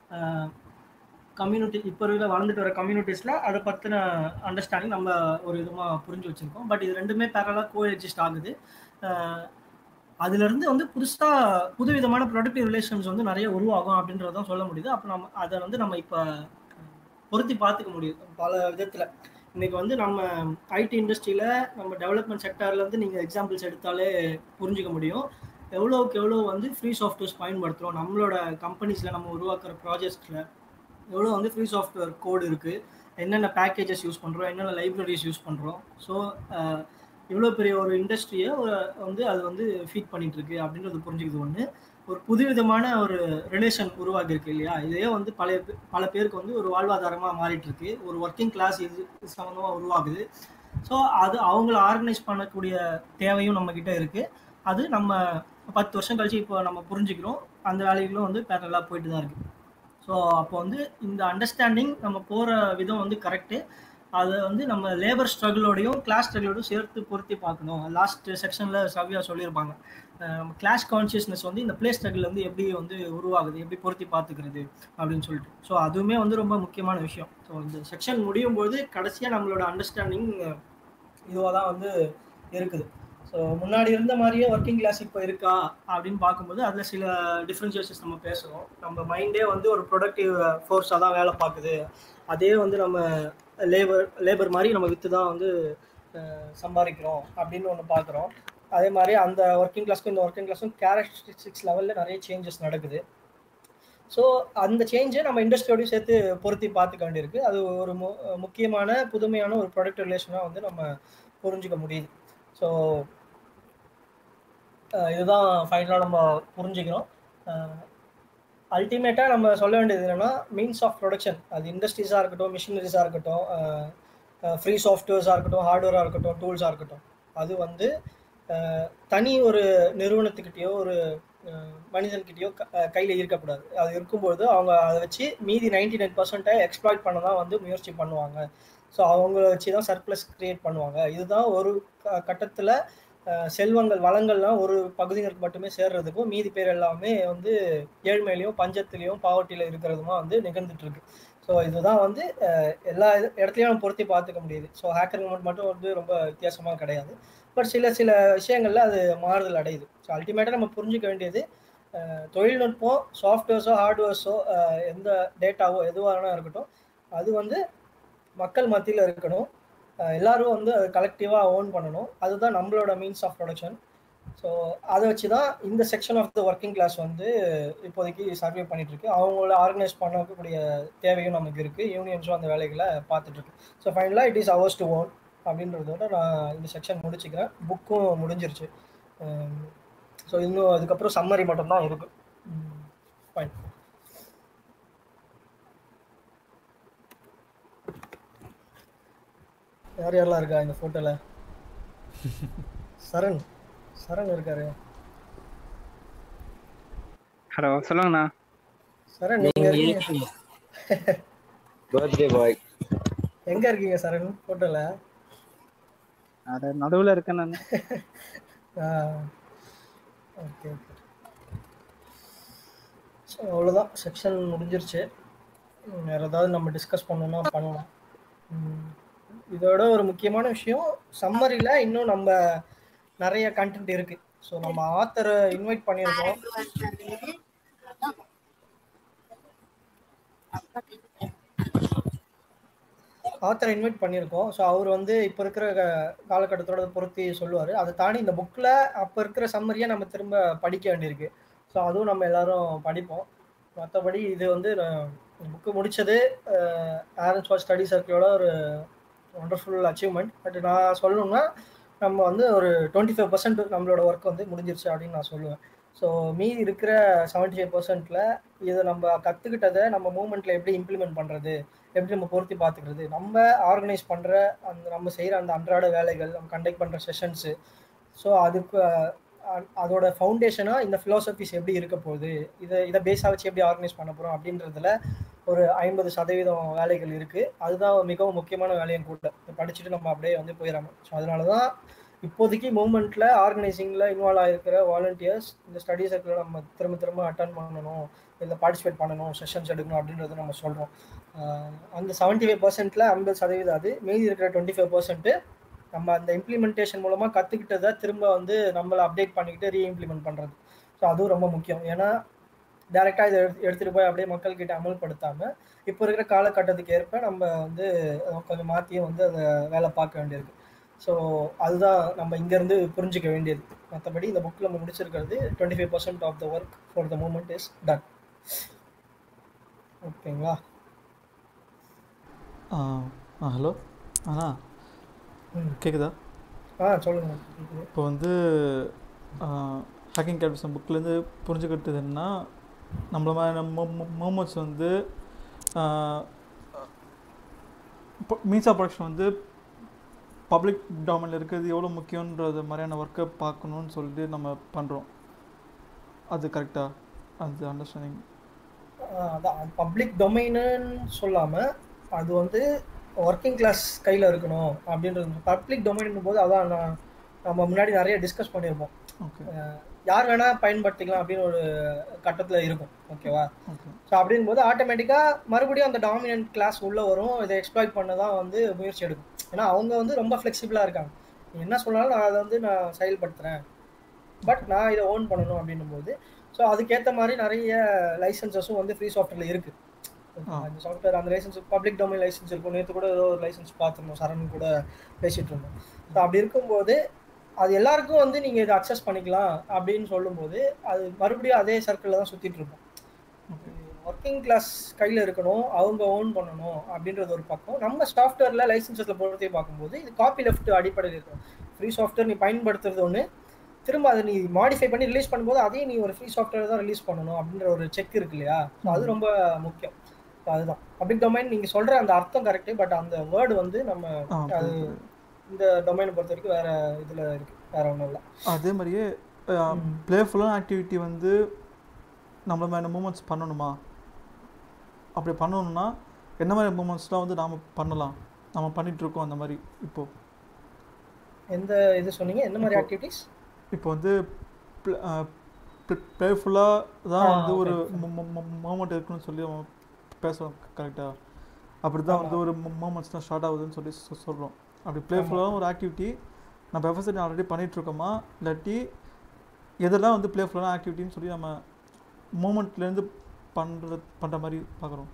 community இப்போ இருக்கிற வளர்ந்துட்டு வர கம்யூனிட்டிஸில் அதை பற்றின அண்டர்ஸ்டாண்டிங் நம்ம ஒரு விதமாக புரிஞ்சு வச்சுருக்கோம் பட் இது ரெண்டுமே பேரலாக கோ எக்ஸிஸ்ட் ஆகுது அஹ் அதுலேருந்து வந்து புதுசாக புதுவிதமான ப்ரொடக்டிவ் ரிலேஷன்ஸ் வந்து நிறைய உருவாகும் அப்படின்றதான் சொல்ல முடியுது அப்போ நம்ம அதை வந்து நம்ம இப்போ பொருத்தி பார்த்துக்க முடியுது பல விதத்தில் இன்னைக்கு வந்து நம்ம ஐடி இண்டஸ்ட்ரியில் நம்ம டெவலப்மெண்ட் செக்டார்லேருந்து நீங்கள் எக்ஸாம்பிள்ஸ் எடுத்தாலே புரிஞ்சுக்க முடியும் எவ்வளோக்கு எவ்வளோ வந்து ஃப்ரீ சாஃப்ட்வேர்ஸ் பயன்படுத்துகிறோம் நம்மளோட கம்பெனிஸில் நம்ம உருவாக்குற ப்ராஜெக்ட்ஸில் எவ்வளோ வந்து ஃப்ரீ சாஃப்ட்வேர் கோடு இருக்குது என்னென்ன பேக்கேஜஸ் யூஸ் பண்ணுறோம் என்னென்ன லைப்ரரிஸ் யூஸ் பண்ணுறோம் ஸோ இவ்வளோ பெரிய ஒரு இண்டஸ்ட்ரியை வந்து அது வந்து ஃபீட் பண்ணிட்டு இருக்கு அப்படின்றது புரிஞ்சுக்குது ஒன்று ஒரு புதுவிதமான ஒரு ரிலேஷன் உருவாகி இருக்கு இல்லையா இதே வந்து பல பே- பல பேருக்கு வந்து ஒரு வாழ்வாதாரமாக மாறிட்டு இருக்கு ஒரு ஒர்க்கிங் கிளாஸ் இது சம்மந்தமாக உருவாகுது ஸோ அது அவங்கள ஆர்கனைஸ் பண்ணக்கூடிய தேவையும் நம்ம கிட்ட இருக்கு அது நம்ம பத்து வருஷம் கழிச்சு இப்போ நம்ம புரிஞ்சுக்கிறோம் அந்த வேலைகளும் வந்து பேரலாக போயிட்டு தான் இருக்கு ஸோ அப்போ வந்து இந்த அண்டர்ஸ்டாண்டிங் நம்ம போகிற விதம் வந்து கரெக்டு அதை வந்து நம்ம லேபர் ஸ்ட்ரகிளோடையும் கிளாஸ் ஸ்ட்ரகிளோடையும் சேர்த்து பொருத்தி பார்க்கணும் லாஸ்ட் செக்ஷனில் சவ்யா சொல்லியிருப்பாங்க கிளாஸ் கான்சியஸ்னஸ் வந்து இந்த பிளே ஸ்ட்ரகிள் வந்து எப்படி வந்து உருவாகுது எப்படி பொருத்தி பார்த்துக்கிறது அப்படின்னு சொல்லிட்டு ஸோ அதுவுமே வந்து ரொம்ப முக்கியமான விஷயம் ஸோ இந்த செக்ஷன் முடியும் போது கடைசியாக நம்மளோட அண்டர்ஸ்டாண்டிங் இதுவாக தான் வந்து இருக்குது ஸோ முன்னாடி இருந்த மாதிரியே ஒர்க்கிங் கிளாஸ் இப்போ இருக்கா அப்படின்னு பார்க்கும்போது அதில் சில டிஃப்ரென்சியேஷன்ஸ் நம்ம பேசுகிறோம் நம்ம மைண்டே வந்து ஒரு ப்ரொடக்டிவ் ஃபோர்ஸாக தான் வேலை பார்க்குது அதே வந்து நம்ம லேபர் லேபர் மாதிரி நம்ம விற்று தான் வந்து அஹ், சம்பாதிக்கிறோம் அப்படின்னு ஒன்று பார்க்குறோம் அதே மாதிரி அந்த ஒர்க்கிங் கிளாஸ்க்கும் இந்த ஒர்க்கிங் கிளாஸும் கேரக்டரிஸ்டிக்ஸ் லெவலில் நிறைய சேஞ்சஸ் நடக்குது ஸோ அந்த சேஞ்சை நம்ம இண்டஸ்ட்ரியோடையும் சேர்த்து பொருத்தி பார்த்துக்க வேண்டியிருக்கு அது ஒரு மு முக்கியமான புதுமையான ஒரு ப்ராடக்ட் ரிலேஷனாக வந்து நம்ம புரிஞ்சுக்க முடியுது ஸோ இதுதான் ஃபைனலாக நம்ம புரிஞ்சுக்கிறோம் அல்டிமேட்டாக நம்ம சொல்ல வேண்டியது என்னென்னா மீன்ஸ் ஆஃப் ப்ரொடக்ஷன் அது இண்டஸ்ட்ரீஸாக இருக்கட்டும் மிஷினரிஸாக இருக்கட்டும் ஃப்ரீ சாஃப்ட்வேர்ஸாக இருக்கட்டும் ஹார்ட்வேராக இருக்கட்டும் டூல்ஸாக இருக்கட்டும் அது வந்து அஹ், தனி ஒரு நிறுவனத்துக்கிட்டேயோ ஒரு அஹ், மனிதன்கிட்டயோ கையில் இருக்கக்கூடாது அது இருக்கும்போது அவங்க அதை வச்சு மீதி நைன்டி நைன் பர்சன்ட்டை எக்ஸ்ப்ளாய்ட் பண்ண தான் வந்து முயற்சி பண்ணுவாங்க ஸோ அவங்க வச்சு தான் சர்ப்ளஸ் கிரியேட் பண்ணுவாங்க இதுதான் ஒரு கட்டத்தில் அஹ், செல்வங்கள் வளங்கள்லாம் ஒரு பகுதியினருக்கு மட்டுமே சேர்றதுக்கும் மீதி பேர் எல்லாமே வந்து ஏழ்மையிலையும் பஞ்சத்திலையும் பாவர்ட்டியில இருக்கிறதுமா வந்து நிகழ்ந்துட்டு இருக்கு ஸோ இதுதான் வந்து அஹ், எல்லா இது- இடத்துலையும் நம்ம பொருத்தி பார்த்துக்க முடியுது ஸோ ஹேக்கர் மூமெண்ட் மட்டும் வந்து ரொம்ப வித்தியாசமா கிடையாது பட் சில சில விஷயங்கள்ல அது மாறுதல் அடையுது ஸோ அல்டிமேட்டாக நம்ம புரிஞ்சுக்க வேண்டியது அஹ், தொழில்நுட்பம் சாஃப்ட்வேர்ஸோ ஹார்ட்வேர்ஸோ எந்த டேட்டாவோ எதுவாக இருக்கட்டும் அது வந்து மக்கள் மத்தியில் இருக்கணும் அஹ், எல்லாரும் வந்து அது கலெக்டிவாக ஓன் பண்ணணும் அதுதான் நம்மளோட மீன்ஸ் ஆஃப் ப்ரொடக்ஷன் ஸோ அதை வச்சு தான் இந்த section of the working class வந்து இப்போதைக்கு சர்வே பண்ணிட்டு இருக்கு அவங்கள ஆர்கனைஸ் பண்ணக்கூடிய தேவையும் நமக்கு இருக்கு யூனியன்ஸும் அந்த வேலைகளை பார்த்துட்டு இருக்கு ஸோ ஃபைனலாக it is ours to own அப்படின்றதோட நான் இந்த செக்ஷன் முடிச்சுக்கிறேன் புக்கும் முடிஞ்சிருச்சு ஸோ இன்னும் அதுக்கப்புறம் சம்மரி மட்டும்தான் இருக்கு ஃபைன் யார் யாரெல்லாம் இருக்கா இந்த ஃபோட்டோல சரண் சரண் இருக்காரு ஹலோ சொல்லுங்கண்ணா சரண் நீங்க இருக்கீங்க பர்த்டே பாய் எங்க இருக்கீங்க சரண் ஃபோட்டோல அது நடுவில் இருக்கேன் நான் ஓகே ஓகே ஸோ அவ்வளோதான் செக்ஷன் முடிஞ்சிருச்சு ம், வேற ஏதாவது நம்ம டிஸ்கஸ் பண்ணணும்னா பண்ணலாம் ம், இதோட ஒரு முக்கியமான விஷயம் சம்மரியில் இன்னும் நம்ம நிறைய கண்டென்ட் இருக்கு ஸோ நம்ம ஆத்தரை இன்வைட் பண்ணியிருக்கோம் ஆத்தரை இன்வைட் பண்ணியிருக்கோம் ஸோ அவர் வந்து இப்போ இருக்கிற க- காலகட்டத்தோட பொருத்தி சொல்லுவார் அதை தாண்டி இந்த புக்கில் அப்போ இருக்கிற சம்மரியை நம்ம திரும்ப படிக்க வேண்டியிருக்கு ஸோ அதுவும் நம்ம எல்லாரும் படிப்போம் மற்றபடி இது வந்து புக்கு முடிச்சது ஆரன்ஸ் ஃபார் ஸ்டடி சர்க்கிளோட ஒரு ஒண்டர்ஃபுல் அச்சீவ்மெண்ட் பட் நான் சொல்லணும்னா நம்ம வந்து ஒரு டுவெண்ட்டி ஃபைவ் பர்சன்ட் நம்மளோட ஒர்க் வந்து முடிஞ்சிருச்சு அப்படின்னு நான் சொல்லுவேன் ஸோ மீதி இருக்கிற செவன்ட்டி ஃபைவ் பர்சன்ட்ல இதை நம்ம கற்றுக்கிட்டதை நம்ம மூமெண்ட்ல எப்படி இம்ப்ளிமெண்ட் பண்ணுறது எப்படி நம்ம பொருத்தி பார்த்துக்கிறது நம்ம ஆர்கனைஸ் பண்ணுற அந்த நம்ம செய்கிற அந்த அன்றாட வேலைகள் நம்ம கண்டக்ட் பண்ணுற செஷன்ஸு ஸோ அதுக்கு அஹ், அதோட ஃபவுண்டேஷனாக இந்த ஃபிலாசபிஸ் எப்படி இருக்க போகுது இதை இதை பேஸாக வச்சு எப்படி ஆர்கனைஸ் பண்ண போகிறோம் அப்படின்றதுல ஒரு ஐம்பது சதவீதம் வேலைகள் இருக்குது அதுதான் மிகவும் முக்கியமான வேலையும் கூட இதை படிச்சுட்டு நம்ம அப்படியே வந்து போயிடறாங்க ஸோ அதனால தான் இப்போதைக்கு மூமெண்ட்டில் ஆர்கனைசிங்கில் இன்வால்வ் ஆகிருக்கிற வாலண்டியர்ஸ் இந்த ஸ்டடி சர்க்கிளில் நம்ம திரும்ப திரும்ப அட்டன் பண்ணணும் இதில் பார்ட்டிசிபேட் பண்ணணும் செஷன்ஸ் எடுக்கணும் அப்படின்றத நம்ம சொல்கிறோம் அந்த செவன்ட்டி ஃபைவ் பர்சன்ட்டில் ஐம்பது சதவீதம் அது மீதி இருக்கிற டுவெண்ட்டி ஃபைவ் பர்சன்ட்டு நம்ம அந்த இம்ப்ளிமெண்டேஷன் மூலமாக கற்றுக்கிட்டதை திரும்ப வந்து நம்மளை அப்டேட் பண்ணிக்கிட்டு ரீஇம்ப்ளிமெண்ட் பண்ணுறது ஸோ அதுவும் ரொம்ப முக்கியம் ஏன்னா டேரெக்டாக இதை எடுத்து எடுத்துகிட்டு போய் அப்படியே மக்கள்கிட்ட அமல்படுத்தாமல் இப்போ இருக்கிற காலகட்டத்துக்கு ஏற்ப நம்ம வந்து அஹ், கொஞ்சம் மாற்றியும் வந்து அதை வேலை பார்க்க வேண்டியிருக்கு ஸோ அதுதான் நம்ம இங்கேருந்து புரிஞ்சுக்க வேண்டியது மற்றபடி இந்த புக்கில் நம்ம முடிச்சிருக்கிறது twenty five percent of the work for the movement is done ஓகேங்களா ஆ ஹலோ அண்ணா ம் கேட்குதா ஆ சொல்லுங்கள் இப்போ வந்து ஹேக்கிங் கேபிசம் புக்லேருந்து புரிஞ்சுக்கிட்டது என்னன்னா நம்மள மாதிரி மூமெண்ட்ஸ் வந்து மீன்ஸ் ஆஃப் ப்ரொடக்ஷன் வந்து பப்ளிக் டொமைனில் இருக்கிறது எவ்வளோ முக்கியன்றது மாதிரியான ஒர்க்கை பார்க்கணுன்னு சொல்லிட்டு நம்ம பண்ணுறோம் அது கரெக்டாக அது அண்டர்ஸ்டாண்டிங் ஆஹ் அதான் பப்ளிக் டொமைனுன்னு சொல்லாமல் அது வந்து ஒர்க்கிங் கிளாஸ் கையில் இருக்கணும் அப்படின்றது பப்ளிக் டொமைன் போது அதான் நான் நம்ம முன்னாடி நிறைய டிஸ்கஸ் பண்ணியிருப்போம் ஓகே யார் வேணால் பயன்படுத்திக்கலாம் அப்படின்னு ஒரு கட்டத்தில் இருக்கும் ஓகேவா ஓகே ஸோ அப்படிங்கும்போது ஆட்டோமேட்டிக்காக மறுபடியும் அந்த டாமினன்ட் கிளாஸ் உள்ளே வரும் இதை எக்ஸ்ப்ளாய்ட் பண்ண தான் வந்து முயற்சி எடுக்கும் ஏன்னா அவங்க வந்து ரொம்ப ஃப்ளெக்சிபிளாக இருக்காங்க நீ என்ன சொன்னாலும் நான் அதை வந்து நான் செயல்படுத்துகிறேன் பட் நான் இதை ஓன் பண்ணணும் அப்படின்னும் போது ஸோ அதுக்கேற்ற மாதிரி நிறைய லைசன்சஸும் வந்து ஃப்ரீ சாஃப்ட்வேரில் இருக்குது ஆ. அந்த சாஃப்ட்வேர் அந்த லைசன்ஸ் பப்ளிக் டொமைன் லைசன்ஸ் இருக்கும் நேற்று கூட ஏதோ ஒரு லைசன்ஸ் பார்த்துருந்தோம் சரண் கூட பேசிகிட்டு இருந்தோம் ஸோ அப்படி இருக்கும்போது அது எல்லாருக்கும் வந்து நீங்கள் இதை அக்சஸ் பண்ணிக்கலாம் அப்படின்னு சொல்லும்போது அது மறுபடியும் அதே சர்க்கிளில் தான் சுற்றிட்டு இருக்கும் ஓகே ஒர்க்கிங் கிளாஸ் கையில் இருக்கணும் அவங்க ஓன் பண்ணணும் அப்படின்றது ஒரு பக்கம் நம்ம சாஃப்ட்வேரில் லைசன்சஸில் பொறுத்தே பார்க்கும்போது இது காப்பி லெஃப்ட் அடிப்படையில் இருக்கும் ஃப்ரீ சாஃப்ட்வேர் நீ பயன்படுத்துறது ஒன்று திரும்ப அதை நீ மாடிஃபை பண்ணி ரிலீஸ் பண்ணும்போது அதையும் நீ ஒரு ஃப்ரீ சாஃப்ட்வேர் தான் ரிலீஸ் பண்ணணும் அப்படின்ற ஒரு செக் இருக்கு இல்லையா ஸோ அது ரொம்ப முக்கியம் ஸோ அதுதான் பப்ளிக் டொமைன் நீங்கள் சொல்கிற அந்த அர்த்தம் கரெக்டு பட் அந்த வேர்டு வந்து நம்ம ஆ அது புரியுது. இந்த டொமைனை பொறுத்த வரைக்கும் வேற இதில் இருக்கு வேற ஒன்றும் இல்லை அதே மாதிரியே ம். ப்ளேஃபுல்லான ஆக்டிவிட்டி வந்து நம்மள மாதிரி மூமெண்ட்ஸ் பண்ணணுமா அப்படி பண்ணணும்னா என்ன மாதிரி மூமெண்ட்ஸ்லாம் வந்து நாம் பண்ணலாம் நம்ம பண்ணிட்டு இருக்கோம் அந்த மாதிரி இப்போ எந்த இது சொன்னீங்க என்ன மாதிரி இப்போ- ஆக்டிவிட்டிஸ் இப்போ வந்து ப்ளேஃபுல்லாக தான் ஆ, வந்து ஒரு okay. மூமெண்ட் இருக்குன்னு சொல்லி அவன் பேசுகிறோம் கரெக்டாக அப்படி தான் வந்து ஆமா. ஒரு மூமெண்ட்ஸ் தான் ஸ்டார்ட் ஆகுதுன்னு சொல்லி சொ- சொல்றோம் அப்படி ப்ளேஃபுல்லான ஒரு ஆக்டிவிட்டி நம்ம எஃப்எஸ்என் ஆல்ரெடி பண்ணிகிட்ருக்கோமா இல்லாட்டி எதெல்லாம் வந்து ப்ளேஃபுல்லான ஆக்டிவிட்டின்னு சொல்லி நம்ம மூமெண்ட்லேருந்து பண்ணுறது பண்ணுற மாதிரி பார்க்குறோம்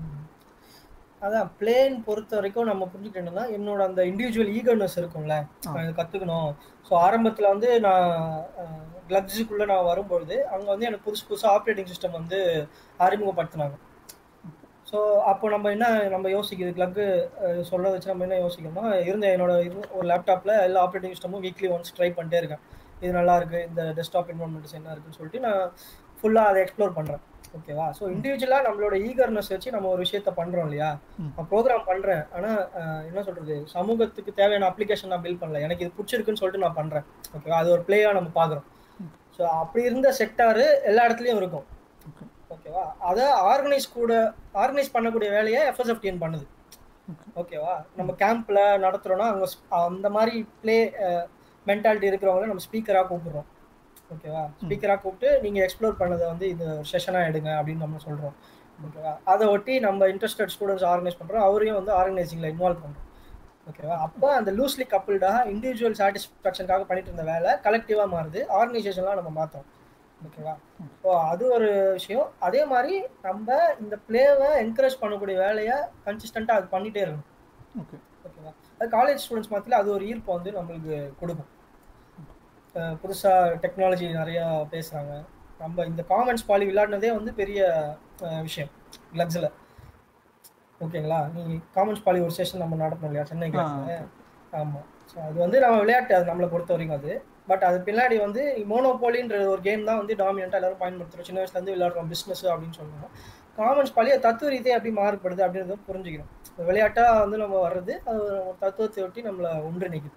அதான் பிளேன் பொறுத்த வரைக்கும் நம்ம புரிஞ்சுக்கிட்டோம்னா என்னோட அந்த இண்டிவிஜுவல் ஈகர்னஸ் இருக்கும்ல ஆ. நான் இதை கற்றுக்கணும் ஸோ ஆரம்பத்தில் வந்து நான் கிளப்ஸுக்குள்ளே நான் வரும்பொழுது அங்கே வந்து எனக்கு புதுசு புதுசாக ஆப்ரேட்டிங் சிஸ்டம் வந்து அறிமுகப்படுத்தினாங்க ஸோ அப்போ நம்ம என்ன நம்ம யோசிக்குது கிளக்கு சொல்ல வச்சு நம்ம என்ன யோசிக்கணும்னா இருந்த என்னோட இரு ஒரு லேப்டாப்பில் எல்லா ஆப்ரேட்டிங் சிஸ்டமும் வீக்லி ஒன்ஸ் ட்ரை பண்ணிட்டே இருக்கேன் இது நல்லா இருக்கு இந்த டெஸ்க்டாப் என்வரன்மெண்ட்ஸ் என்ன இருக்குன்னு சொல்லிட்டு நான் ஃபுல்லாக அதை எக்ஸ்ப்ளோர் பண்ணுறேன் ஓகேவா ஸோ இண்டிவிஜுவலாக நம்மளோட ஈகர்னஸ் வச்சு நம்ம ஒரு விஷயத்த பண்ணுறோம் இல்லையா ம். நான் ப்ரோக்ராம் பண்ணுறேன் ஆனால் என்ன சொல்கிறது சமூகத்துக்கு தேவையான அப்ளிகேஷன் நான் பில்ட் பண்ணல எனக்கு இது பிடிச்சிருக்குன்னு சொல்லிட்டு நான் பண்ணுறேன் ஓகேவா அது ஒரு பிளேயாக நம்ம பார்க்குறோம் ஸோ அப்படி இருந்த செக்டாரு எல்லா இடத்துலையும் இருக்கும் ஓகே ஓகேவா அதை ஆர்கனைஸ் கூட ஆர்கனைஸ் பண்ணக்கூடிய வேலையை எஃப்எஸ்எஃப்டிஎன் பண்ணுது ஓகேவா நம்ம கேம்ப்ல நடத்துறோம்னா அங்க ஸ்- அந்த மாதிரி ப்ளே மென்டாலிட்டி இருக்கிறவங்கள நம்ம ஸ்பீக்கரா கூப்பிடுறோம் ஓகேவா ஸ்பீக்கரா கூப்பிட்டு நீங்க எக்ஸ்ப்ளோர் பண்ணதை வந்து இது செஷனா எடுங்க அப்படின்னு நம்ம சொல்றோம் ஓகேவா அதை ஒட்டி நம்ம இன்ட்ரெஸ்டட் ஸ்டூடெண்ட்ஸ் ஆர்கனைஸ் பண்றோம் அவரையும் வந்து ஆர்கனைசிங்ல இன்வால்வ் பண்றோம் ஓகேவா அப்போ அந்த லூஸ்லி கப்பிள்டாக இண்டிவிஜுவல் சாட்டிஸ்ஃபேக்ஷனுக்காக பண்ணிட்டு இருந்த வேலை கலெக்டிவா மாறுது ஆர்கனைசேஷன்லாம் நம்ம மாத்தோம் ஓகேவா ஸோ அது ஒரு விஷயம் அதே மாதிரி நம்ம இந்த பிளேவை என்கரேஜ் பண்ணக்கூடிய வேலையை கன்சிஸ்டண்டா அது பண்ணிட்டே இருக்கணும் ஓகே ஓகேவா அது காலேஜ் ஸ்டூடெண்ட்ஸ் மத்தியில் அது ஒரு ஈர்ப்பை வந்து நம்மளுக்கு கொடுக்கும் அஹ் புதுசா டெக்னாலஜி நிறைய பேசுறாங்க நம்ம இந்த காமன்ஸ் பாலி விளையாடினதே வந்து பெரிய அஹ், விஷயம் கிளப்ஸில் ஓகேங்களா நீங்க காமன்ஸ் பாலி ஒரு செஷன் நம்ம நடத்தணும் இல்லையா சென்னை கிளப்ல ஆமா ஸோ அது வந்து நம்ம விளையாட்டு அது நம்மளை பொறுத்த வரைக்கும் அது பட் அது பின்னாடி வந்து மோனோபோலின்ற ஒரு கேம் தான் வந்து டாமினண்ட்டாக எல்லாரும் பயன்படுத்துறோம் சின்ன வயசுல இருந்து விளையாடுறோம் பிஸ்னஸ் அப்படின்னு சொல்லுவோம் காமன்ஸ் பாலி அது தத்துவ ரீதியாக எப்படி மாறுபடுது அப்படின்றத புரிஞ்சுக்கிறோம் ஒரு விளையாட்டா வந்து நம்ம வர்றது அது ஒரு தத்துவத்தை ஒட்டி நம்மளை ஒன்றிணைக்குது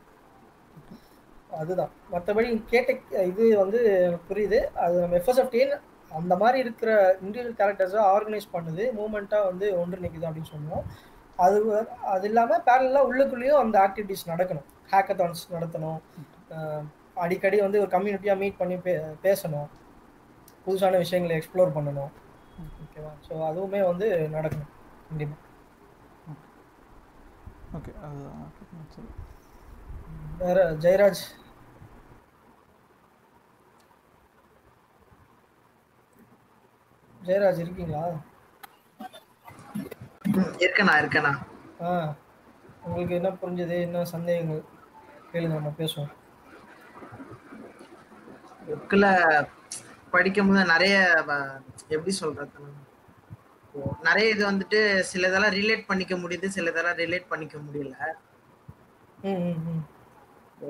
அதுதான் மற்றபடி கேட்ட இது வந்து எனக்கு புரியுது அது நம்ம எஃப்எஸ்எஃப்டின் அந்த மாதிரி இருக்கிற இண்டிவிஜுவல் கேரக்டர்ஸை ஆர்கனைஸ் பண்ணுது மூமெண்ட்டாக வந்து ஒன்றிணைக்குது அப்படின்னு சொல்லுவோம் அது வ- அது இல்லாமல் பேரலாக உள்ளுக்குள்ளேயும் அந்த ஆக்டிவிட்டீஸ் நடக்கணும் ஹேக்கத்தான்ஸ் நடத்தணும் அஹ் அடிக்கடி வந்து ஒரு கம்யூனிட்டியாக மீட் பண்ணி பே பேசணும் புதுசான விஷயங்களை எக்ஸ்ப்ளோர் பண்ணணும் ஓகேவா ஸோ அதுவுமே வந்து நடக்கணும் கண்டிப்பாக ஓகே அதுதான் சரி வேற ஜெயராஜ் ஜெயராஜ் இருக்கீங்களா ம், இருக்கேண்ணா இருக்கேண்ணா ஆ உங்களுக்கு என்ன புரிஞ்சது என்ன சந்தேகங்கள் கேளுங்க நம்ம பேசுவோம் புக்கில் படிக்கும்போது நிறைய வ- எப்படி சொல்றது இப்போ நிறைய இது வந்துட்டு சில இதெல்லாம் ரிலேட் பண்ணிக்க முடியுது சில இதெல்லாம் ரிலேட் பண்ணிக்க முடியல ம் ம் ம் இப்போ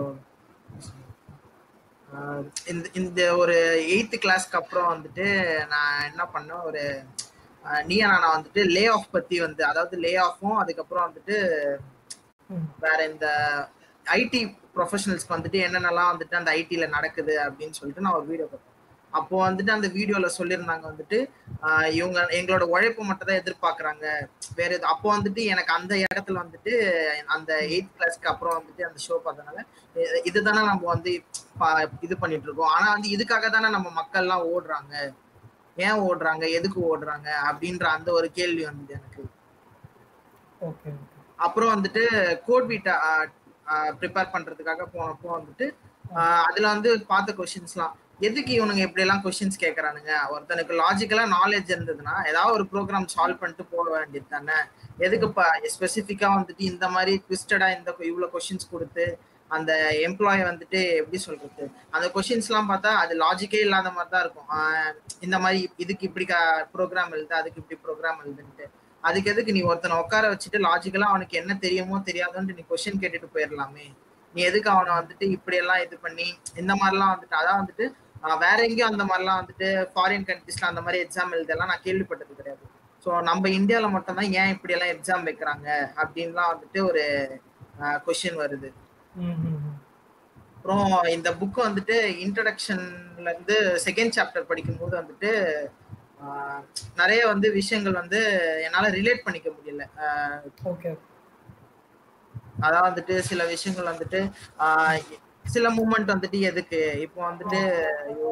ஆஹ் இந்த இந்த ஒரு எயித்து கிளாஸ்க்கு அப்புறம் வந்துட்டு நான் என்ன பண்ணேன் ஒரு ஆஹ் நீயா நானா வந்துட்டு லே ஆஃப் பத்தி வந்து அதாவது லே ஆஃபும் அதுக்கப்புறம் வந்துட்டு ம் வேற இந்த ஐடி ப்ரொஃபஷனல்ஸ்க்கு வந்துட்டு என்னென்னலாம் வந்துட்டு அந்த ஐடில நடக்குது அப்படின்னு சொல்லிட்டு நான் ஒரு வீடியோ பார்த்தேன் அப்போ வந்துட்டு அந்த வீடியோல சொல்லியிருந்தாங்க வந்துட்டு ஆஹ் இவங்க எங்களோட உழைப்பு மட்டும் தான் எதிர்பார்க்கறாங்க வேற எது அப்போ வந்துட்டு எனக்கு அந்த இடத்துல வந்துட்டு அந்த எயித் கிளாஸ்க்கு அப்புறம் வந்துட்டு அந்த ஷோ பார்த்தனால இ- இதுதானே நம்ம வந்து பா- இது பண்ணிட்டு இருக்கோம் ஆனா வந்து இதுக்காக தானே நம்ம மக்கள்லாம் ஓடுறாங்க ஏன் ஓடுறாங்க எதுக்கு ஓடுறாங்க அப்படின்ற அந்த ஒரு கேள்வி வந்தது எனக்கு ஓகே அப்புறம் வந்துட்டு கோட் வீட்டை ப்ரிப்பேர் பண்றதுக்காக போனப்போ வந்துட்டு ஆஹ் அதுல வந்து பார்த்த கொஷின்ஸ்லாம் எதுக்கு இவனுங்க இப்படி எல்லாம் கொஸ்டின்ஸ் கேட்கறானுங்க ஒருத்தனுக்கு லாஜிக்கலா நாலேஜ் இருந்ததுன்னா ஏதாவது ஒரு ப்ரோக்ராம் சால்வ் பண்ணிட்டு போக வேண்டியது தானே எதுக்கு இப்போ ஸ்பெசிஃபிக்கா வந்துட்டு இந்த மாதிரி ட்விஸ்டடா இந்த இவ்வளவு கொஸ்டின்ஸ் கொடுத்து அந்த எம்ப்ளாய் வந்துட்டு எப்படி சொல்றது அந்த கொஷின்ஸ் எல்லாம் பார்த்தா அது லாஜிக்கே இல்லாத மாதிரி தான் இருக்கும் ஆஹ் இந்த மாதிரி இதுக்கு இப்படி ப்ரோக்ராம் எழுது அதுக்கு இப்படி ப்ரோக்ராம் எழுதுன்ட்டு அதுக்கு எதுக்கு நீ ஒருத்தனை உட்கார வச்சுட்டு லாஜிக்கலா அவனுக்கு என்ன தெரியுமோ தெரியாதோன்ட்டு நீ கொஸ்டின் கேட்டுட்டு போயிடலாமே நீ எதுக்கு அவனை வந்துட்டு இப்படி எல்லாம் இது பண்ணி இந்த மாதிரிலாம் வந்துட்டு அதான் வந்துட்டு ஆஹ் வேற எங்கேயும் அந்த மாதிரிலாம் வந்துட்டு ஃபாரின் கண்ட்ரீஸ்ல அந்த மாதிரி எக்ஸாம் எழுதலாம் நான் கேள்விப்பட்டது கிடையாது ஸோ நம்ம இந்தியாவில் மட்டும்தான் ஏன் இப்படி எல்லாம் எக்ஸாம் வைக்கிறாங்க அப்படின்லாம் வந்துட்டு ஒரு கொஷின் வருது ம் ம் ம் அப்புறம் இந்த புக் வந்துட்டு இன்ட்ரடக்ஷன்ல இருந்து செகண்ட் சாப்டர் படிக்கும்போது வந்துட்டு ஆஹ் நிறைய வந்து விஷயங்கள் வந்து என்னால ரிலேட் பண்ணிக்க முடியல ஆஹ் ஓகே அதாவது வந்துட்டு சில விஷயங்கள் வந்துட்டு ஆஹ் சில மூமெண்ட் வந்துட்டு எதுக்கு இப்போ வந்துட்டு ஐயோ,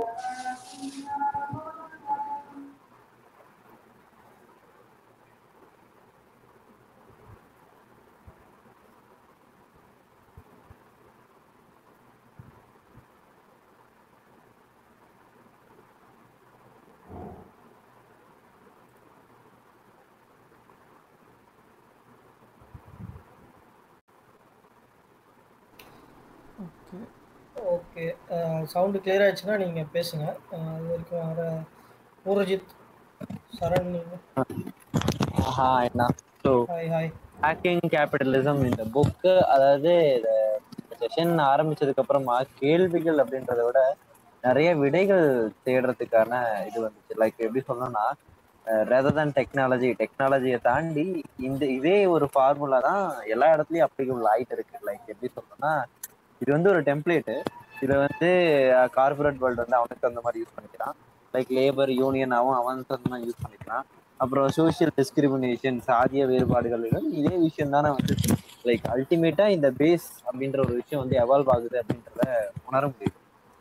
ஓகே ஓகே சவுண்டு கிளியர் ஆயிடுச்சுன்னா நீங்கள் பேசுங்க அஹ் அது வரைக்கும் வர ஊரஜித் சரண் ஹாய் அண்ணா so hi hi hacking capitalism இந்த புக்கு அதாவது இந்த செஷன் ஆரம்பிச்சதுக்கு அப்புறமா கேள்விகள் அப்படின்றத விட நிறைய விடைகள் தேடுறதுக்கான இது வந்துச்சு லைக் எப்படி சொல்லணும்னா ரேதர் than டெக்னாலஜி டெக்னாலஜியை தாண்டி இந்த இதே ஒரு ஃபார்முலா தான் எல்லா இடத்துலயும் அப்ளிகபிள் ஆயிட்டு இருக்கு லைக் எப்படி சொல்லணும்னா இது வந்து ஒரு டெம்ப்ளேட்டு இதை வந்து கார்பரேட் வேர்ல்டு வந்து அவனுக்கு அந்த மாதிரி யூஸ் பண்ணிக்கிறான் லைக் லேபர் யூனியன் அவன் அவனுக்கு அந்த மாதிரி யூஸ் பண்ணிக்கிறான் அப்புறம் சோஷியல் டிஸ்கிரிமினேஷன் சாதிய வேறுபாடுகள் இதே விஷயம் தானே வந்து லைக் அல்டிமேட்டா இந்த பேஸ் அப்படின்ற ஒரு விஷயம் வந்து எவால்வ் ஆகுது அப்படின்றத உணர முடியுது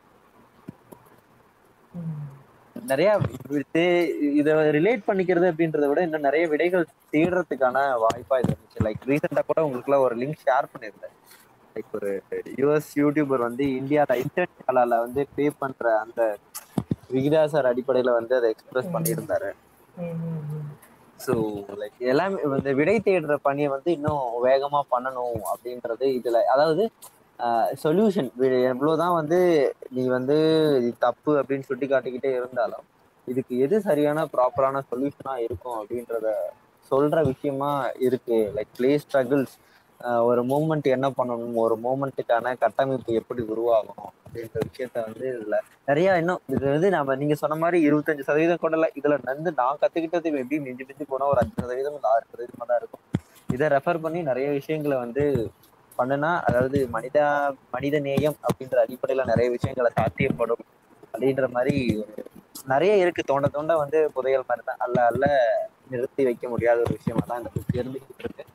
நிறைய இது இதை ரிலேட் பண்ணிக்கிறது அப்படின்றத விட இன்னும் நிறைய விடைகள் தேடுறதுக்கான வாய்ப்பா இது இருந்துச்சு லைக் ரீசெண்டா கூட உங்களுக்குலாம் ஒரு லிங்க் ஷேர் பண்ணியிருந்தேன் லைக் ஒரு யூஎஸ் யூடியூபர் வந்து இந்தியால இன்டர்நெட் வந்து பே பண்ற அந்த விகிதாசார அடிப்படையில வந்து அதை எக்ஸ்பிரஸ் பண்ணியிருந்தாரு ஸோ லைக் எல்லாமே இந்த விடை தேடுற பணியை வந்து இன்னும் வேகமா பண்ணணும் அப்படின்றது இதுல அதாவது சொல்யூஷன் எவ்வளவுதான் வந்து நீ வந்து இது தப்பு அப்படின்னு சுட்டி காட்டிக்கிட்டே இருந்தாலும் இதுக்கு எது சரியான ப்ராப்பரான சொல்யூஷனா இருக்கும் அப்படின்றத சொல்ற விஷயமா இருக்கு லைக் பிளே ஸ்ட்ரகிள்ஸ் ஒரு மூமெண்ட் என்ன பண்ணணும் ஒரு மூமெண்ட்டுக்கான கட்டமைப்பு எப்படி உருவாகும் அப்படின்ற விஷயத்த வந்து இதுல நிறைய இன்னும் இது வந்து நம்ம நீங்க சொன்ன மாதிரி இருபத்தஞ்சு சதவீதம் கூட இல்ல இதுல வந்து நான் கத்துக்கிட்டது எப்படி மிஞ்சி மிஞ்சி போனா ஒரு அஞ்சு சதவீதம் இல்ல ஆறு சதவீதமா தான் இருக்கும் இதை ரெஃபர் பண்ணி நிறைய விஷயங்களை வந்து பண்ணுனா அதாவது மனித மனித நேயம் அப்படின்ற அடிப்படையில நிறைய விஷயங்களை சாத்தியப்படும் அப்படின்ற மாதிரி ஒரு நிறைய இருக்கு தோண்ட தோண்ட வந்து புதையல் மாதிரி தான் அல்ல அல்ல நிறுத்தி வைக்க முடியாத ஒரு விஷயமா தான் இந்த புக் இருந்துகிட்டு இருக்கு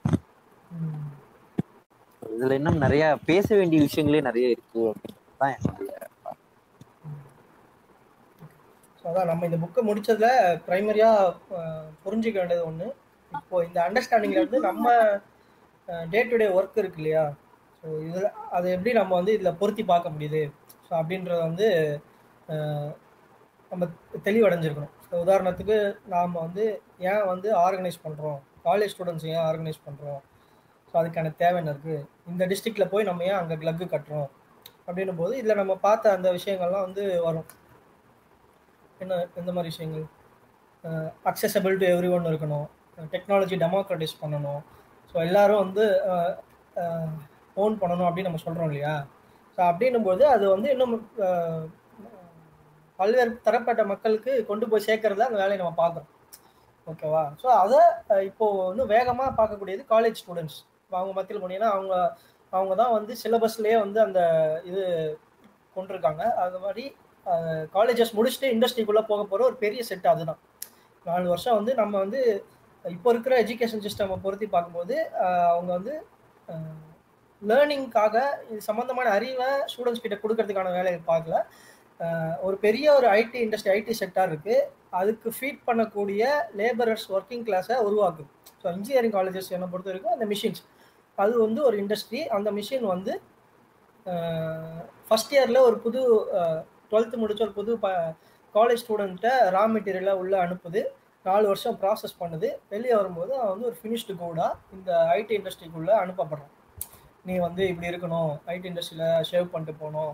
இதுல இன்னும் நிறைய பேச வேண்டிய விஷயங்களே நிறைய இருக்கு அப்படின்றது தான் என்னுடைய ஸோ அதான் நம்ம இந்த புக்கை முடிச்சதுல ப்ரைமரியா புரிஞ்சுக்க வேண்டியது ஒன்று இப்போ இந்த அண்டர்ஸ்டாண்டிங்ல இருந்து நம்ம டே டு டே ஒர்க் இருக்கு இல்லையா ஸோ இதில் அதை எப்படி நம்ம வந்து இதில் பொருத்தி பார்க்க முடியுது ஸோ அப்படின்றத வந்து அஹ், நம்ம தெளிவடைஞ்சிருக்கணும் ஸோ உதாரணத்துக்கு நாம் வந்து ஏன் வந்து ஆர்கனைஸ் பண்ணுறோம் காலேஜ் ஸ்டூடெண்ட்ஸ் ஏன் ஆர்கனைஸ் பண்ணுறோம் ஸோ அதுக்கான தேவை என்ன இருக்குது இந்த டிஸ்ட்ரிக்டில் போய் நம்ம ஏன் அங்கே கிளக்கு கட்டுறோம் அப்படின்னும் போது இதில் நம்ம பார்த்த அந்த விஷயங்கள்லாம் வந்து வரும் என்ன எந்த மாதிரி விஷயங்கள் அக்சசபிள் டு எவ்ரி ஒன் இருக்கணும் டெக்னாலஜி டெமோக்ரட்டிஸ் பண்ணணும் ஸோ எல்லாரும் வந்து ஓன் பண்ணணும் அப்படின்னு நம்ம சொல்கிறோம் இல்லையா ஸோ அப்படின்னும்போது அது வந்து இன்னும் அஹ், பல்வேறு தரப்பட்ட மக்களுக்கு கொண்டு போய் சேர்க்கறதுல அந்த வேலையை நம்ம பார்க்குறோம் ஓகேவா ஸோ அதை அஹ், இப்போ இன்னும் வேகமாக பார்க்கக்கூடியது காலேஜ் ஸ்டூடெண்ட்ஸ் அவங்க மத்தியில் போனீங்கன்னா அவங்க அவங்க தான் வந்து சிலபஸ்லேயே வந்து அந்த இது கொண்டிருக்காங்க அது மாதிரி காலேஜஸ் முடிச்சுட்டு இண்டஸ்ட்ரிக்குள்ளே போக போகிற ஒரு பெரிய செட் அதுதான் நாலு வருஷம் வந்து நம்ம வந்து இப்போ இருக்கிற எஜுகேஷன் சிஸ்டமை பொருத்தி பார்க்கும்போது ஆஹ் அவங்க வந்து லேர்னிங்காக இது சம்மந்தமான அறிவை ஸ்டூடெண்ட்ஸ் கிட்ட கொடுக்கறதுக்கான வேலையை பார்க்கல ஆஹ் ஒரு பெரிய ஒரு ஐடி இண்டஸ்ட்ரி ஐடி செக்டார் இருக்கு அதுக்கு ஃபீட் பண்ணக்கூடிய லேபரர்ஸ் ஒர்க்கிங் கிளாஸை உருவாக்குது ஸோ இன்ஜினியரிங் காலேஜஸ் என்னை பொறுத்த வரைக்கும் அந்த மிஷின்ஸ் அது வந்து ஒரு இண்டஸ்ட்ரி அந்த மிஷின் வந்து ஃபஸ்ட் இயரில் ஒரு புது டுவெல்த்து முடிச்ச ஒரு புது ப காலேஜ் ஸ்டூடெண்ட்டை ரா மெட்டீரியலாக உள்ளே அனுப்புது நாலு வருஷம் ப்ராசஸ் பண்ணுது வெளியே வரும்போது அவன் வந்து ஒரு ஃபினிஷ்டு கோடாக இந்த ஐடி இண்டஸ்ட்ரிக்குள்ளே அனுப்பப்படுறான் நீ வந்து இப்படி இருக்கணும் ஐடி இண்டஸ்ட்ரியில் ஷேவ் பண்ணிட்டு போகணும்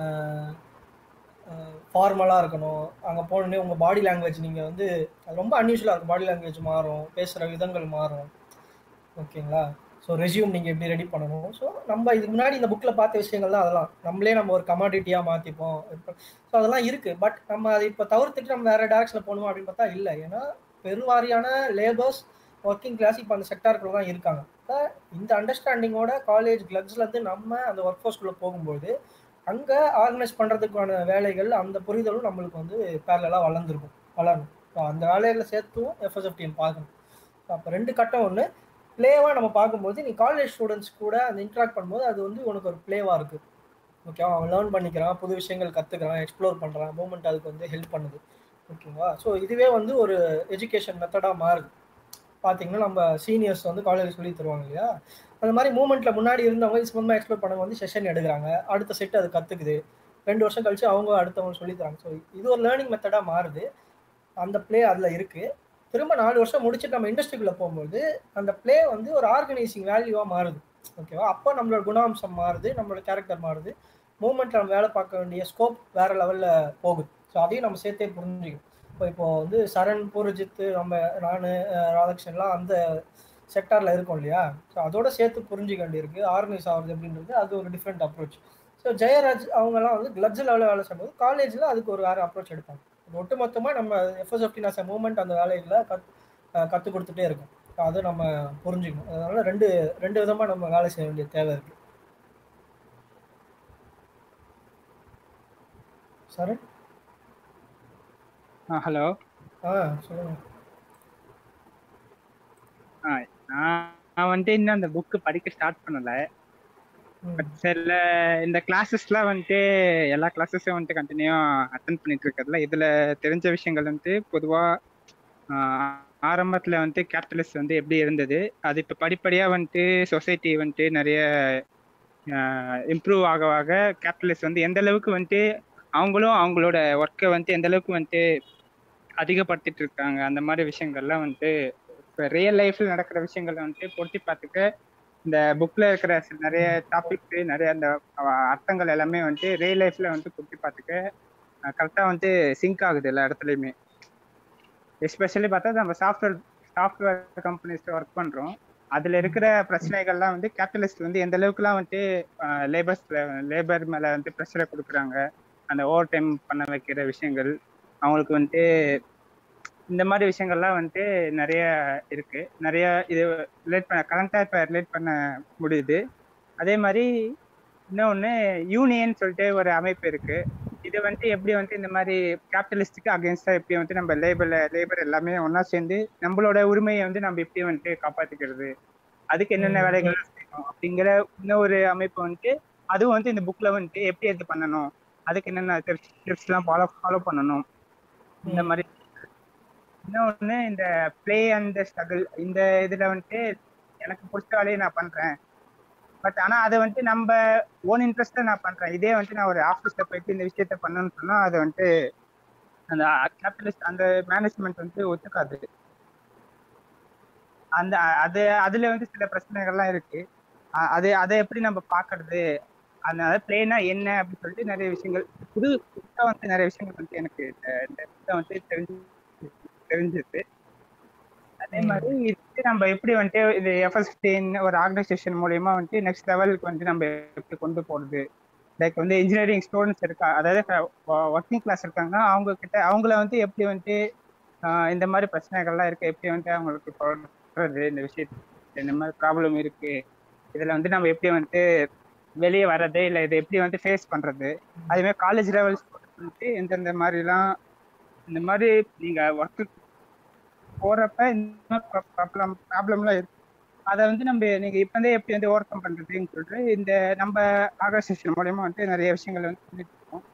ஃபார்மலாக இருக்கணும் அங்கே போனோடனே உங்கள் பாடி லாங்குவேஜ் நீங்கள் வந்து அது ரொம்ப அன்யூஷுவலாக இருக்கும் பாடி லாங்குவேஜ் மாறும் பேசுகிற விதங்கள் மாறும் ஓகேங்களா ஸோ ரெசியூம் நீங்கள் எப்படி ரெடி பண்ணணும் ஸோ நம்ம இதுக்கு முன்னாடி இந்த புக்கில் பார்த்த விஷயங்கள் தான் அதெல்லாம் நம்மளே நம்ம ஒரு கமாடிட்டியாக மாற்றிப்போம் ஸோ அதெல்லாம் இருக்குது பட் நம்ம அதை இப்போ தவிர்த்துட்டு நம்ம வேறு டேரக்ஷனில் போகணுமா அப்படின்னு பார்த்தா இல்லை ஏன்னா பெருவாரியான லேபர்ஸ் ஒர்க்கிங் கிளாஸ் இப்போ அந்த செக்டாருக்குள்ள தான் இருக்காங்க இப்போ இந்த அண்டர்ஸ்டாண்டிங்கோட காலேஜ் கிளப்ஸ்லேருந்து நம்ம அந்த ஒர்க் ஃபோர்ஸ்குள்ளே போகும்போது அங்கே ஆர்கனைஸ் பண்ணுறதுக்கான வேலைகள் அந்த புரிதலும் நம்மளுக்கு வந்து பேரலாக வளர்ந்துருக்கும் வளரணும் ஸோ அந்த வேலைகளை சேர்த்தும் எஃப்எஸ்எஃப்டிஎன் பார்க்கணும் ஸோ அப்போ ரெண்டு கட்டம் ஒன்று பிளேவாக நம்ம பார்க்கும்போது நீ காலேஜ் ஸ்டூடெண்ட்ஸ் கூட அந்த இன்ட்ராக்ட் பண்ணும்போது அது வந்து உனக்கு ஒரு பிளேவாக இருக்கு ஓகேவா அவன் லேர்ன் பண்ணிக்கிறான் புது விஷயங்கள் கற்றுக்கிறான் எக்ஸ்ப்ளோர் பண்ணுறான் மூமெண்ட் அதுக்கு வந்து ஹெல்ப் பண்ணுது ஓகேவா ஸோ இதுவே வந்து ஒரு எஜுகேஷன் மெத்தடாக மாறுது பார்த்தீங்கன்னா நம்ம சீனியர்ஸ் வந்து காலேஜ் சொல்லி தருவாங்க இல்லையா அந்த மாதிரி மூமெண்ட்ல முன்னாடி இருந்தவங்க இது சம்பந்தமாக எக்ஸ்ப்ளோர் பண்ணவங்க வந்து செஷன் எடுக்கிறாங்க அடுத்த செட் அது கற்றுக்குது ரெண்டு வருஷம் கழிச்சு அவங்க அடுத்தவங்க சொல்லி தராங்க ஸோ இது ஒரு லேர்னிங் மெத்தடாக மாறுது அந்த ப்ளே அதில் இருக்குது திரும்ப நாலு வருஷம் முடிச்சுட்டு நம்ம இண்டஸ்ட்ரிக்குள்ளே போகும்போது அந்த ப்ளே வந்து ஒரு ஆர்கனைசிங் வேல்யூவாக மாறுது ஓகேவா அப்போ நம்மளோட குணாம்சம் மாறுது நம்மளோட கேரக்டர் மாறுது மூமெண்ட்டில் நம்ம வேலை பார்க்க வேண்டிய ஸ்கோப் வேறு லெவலில் போகுது ஸோ அதையும் நம்ம சேர்த்தே புரிஞ்சுக்கணும் இப்போ இப்போ வந்து சரண் பூர்ஜித் நம்ம நான் ராதாகிருஷ்ணன்லாம் அந்த செக்டாரில் இருக்கோம் இல்லையா ஸோ அதோட சேர்த்து புரிஞ்சிக்க வேண்டியிருக்கு ஆர்கனைஸ் ஆகுறது அப்படின்றது அது ஒரு டிஃப்ரெண்ட் அப்ரோச் ஸோ ஜெயராஜ் அவங்கெல்லாம் வந்து கிளப்ஸ் லெவலில் வேலை செய்யும்போது காலேஜில் அதுக்கு ஒரு வேறு அப்ரோச் எடுப்பாங்க ஒட்டு மொத்தமாக நம்ம எஃப்எஸ்எஃப்டி நாச மூமெண்ட் அந்த வேலைகளை கத் கற்றுக் கொடுத்துட்டே இருக்கும் ஸோ அதை நம்ம புரிஞ்சுக்கணும் அதனால ரெண்டு ரெண்டு விதமாக நம்ம வேலை செய்ய வேண்டிய தேவை இருக்குது சரண் ஆ ஹலோ ஆ சொல்லுங்கள் ஆ நான் நான் வந்துட்டு இன்னும் அந்த புக்கு படிக்க ஸ்டார்ட் பண்ணல பட் சில இந்த கிளாஸஸ்லாம் வந்துட்டு எல்லா கிளாஸஸும் வந்துட்டு கண்டினியூ அட்டன் பண்ணிட்டு இருக்கிறதுல இதுல தெரிஞ்ச விஷயங்கள் வந்துட்டு பொதுவா ஆரம்பத்துல வந்துட்டு கேபிட்டலிஸ்ட் வந்து எப்படி இருந்தது அது இப்போ படிப்படியா வந்துட்டு சொசைட்டி வந்துட்டு நிறைய இம்ப்ரூவ் ஆக ஆக கேபிட்டலிஸ்ட் வந்து எந்த அளவுக்கு வந்துட்டு அவங்களும் அவங்களோட ஒர்க்கை வந்துட்டு எந்த அளவுக்கு வந்துட்டு அதிகப்படுத்திட்டு இருக்காங்க அந்த மாதிரி விஷயங்கள்லாம் வந்துட்டு இப்போ ரியல் லைஃப்ல நடக்கிற விஷயங்களை வந்துட்டு பொருத்தி பார்த்துக்க இந்த புக்ல இருக்கிற நிறைய டாபிக் நிறைய அந்த அர்த்தங்கள் எல்லாமே வந்துட்டு ரியல் லைஃப்ல வந்து பொருத்தி பார்த்துக்க கரெக்டாக வந்து சிங்க் ஆகுது எல்லா இடத்துலையுமே எஸ்பெஷலி பார்த்தா நம்ம சாஃப்ட்வேர் சாஃப்ட்வேர் கம்பெனிஸ்ல ஒர்க் பண்றோம் அதுல இருக்கிற பிரச்சனைகள்லாம் வந்து கேபிட்டலிஸ்ட் வந்து எந்த அளவுக்குலாம் வந்துட்டு லேபர்ஸ் லேபர் மேல வந்து ப்ரெஷரை கொடுக்குறாங்க அந்த ஓவர் டைம் பண்ண வைக்கிற விஷயங்கள் அவங்களுக்கு வந்துட்டு இந்த மாதிரி விஷயங்கள்லாம் வந்துட்டு நிறைய இருக்கு நிறைய இது ரிலேட் பண்ண கரண்டா இப்போ ரிலேட் பண்ண முடியுது அதே மாதிரி இன்னொன்று யூனியன் சொல்லிட்டு ஒரு அமைப்பு இருக்கு இது வந்துட்டு எப்படி வந்து இந்த மாதிரி கேபிட்டலிஸ்டுக்கு அகேன்ஸ்டா எப்படி வந்து நம்ம லேபர்ல லேபர் எல்லாமே ஒன்னா சேர்ந்து நம்மளோட உரிமையை வந்து நம்ம எப்படி வந்துட்டு காப்பாத்திக்கிறது அதுக்கு என்னென்ன வேலைகள் செய்யணும் அப்படிங்கிற இன்னொரு அமைப்பு வந்துட்டு அதுவும் வந்து இந்த புக்ல வந்துட்டு எப்படி இது பண்ணணும் அதுக்கு என்னென்ன டிப்ஸ் எல்லாம் ஃபாலோ ஃபாலோ பண்ணணும் இந்த மாதிரி இன்னொன்னு இந்த பிளே அண்ட் ஸ்ட்ரகிள் இந்த இதுல வந்துட்டு எனக்கு பிடிச்ச வேலையை நான் பண்றேன் பட் ஆனா அதை வந்துட்டு நம்ம ஓன் இன்ட்ரெஸ்ட்ல நான் பண்றேன் இதே வந்துட்டு நான் ஒரு ஆஃபீஸ்ல போயிட்டு இந்த விஷயத்த பண்ணணும்னு சொன்னா அது வந்துட்டு அந்த கேபிட்டலிஸ்ட் அந்த மேனேஜ்மெண்ட் வந்து ஒத்துக்காது அந்த அது அதுல வந்து சில பிரச்சனைகள்லாம் இருக்கு அது அதை எப்படி நம்ம பாக்குறது அதனால பிளேனா என்ன அப்படின்னு சொல்லிட்டு நிறைய விஷயங்கள் புது புதுசா வந்து நிறைய விஷயங்கள் வந்து எனக்கு இந்த வந்து தெரிஞ்சு தெரிஞ்சது அதே மாதிரி இது நம்ம எப்படி வந்துட்டு இது எஃப்எஸ்டின் ஒரு ஆர்கனைசேஷன் மூலயமா வந்துட்டு நெக்ஸ்ட் லெவலுக்கு வந்து நம்ம எப்படி கொண்டு போறது லைக் வந்து இன்ஜினியரிங் ஸ்டூடெண்ட்ஸ் இருக்கா அதாவது ஒர்க்கிங் கிளாஸ் இருக்காங்க அவங்க கிட்ட அவங்கள வந்து எப்படி வந்துட்டு இந்த மாதிரி பிரச்சனைகள்லாம் இருக்கு எப்படி வந்துட்டு அவங்களுக்கு சொல்றது இந்த விஷயத்து இந்த மாதிரி ப்ராப்ளம் இருக்கு இதுல வந்து நம்ம எப்படி வந்துட்டு வெளியே வர்றது இல்லை இதை எப்படி வந்து ஃபேஸ் பண்றது அதே மாதிரி காலேஜ் லெவல் வந்துட்டு எந்தெந்த மாதிரிலாம் இந்த மாதிரி நீங்க ஒர்க்கு போறப்ப இந்த ப்ராப்ளம் ப்ராப்ளம்லாம் இருக்கு அதை வந்து நம்ம நீங்க இப்ப இருந்தே எப்படி வந்து ஓவர் கம் பண்றதுன்னு சொல்லிட்டு இந்த நம்ம ஆர்கனைசேஷன் மூலயமா வந்து நிறைய விஷயங்கள் வந்து சொல்லிட்டு இருக்கோம்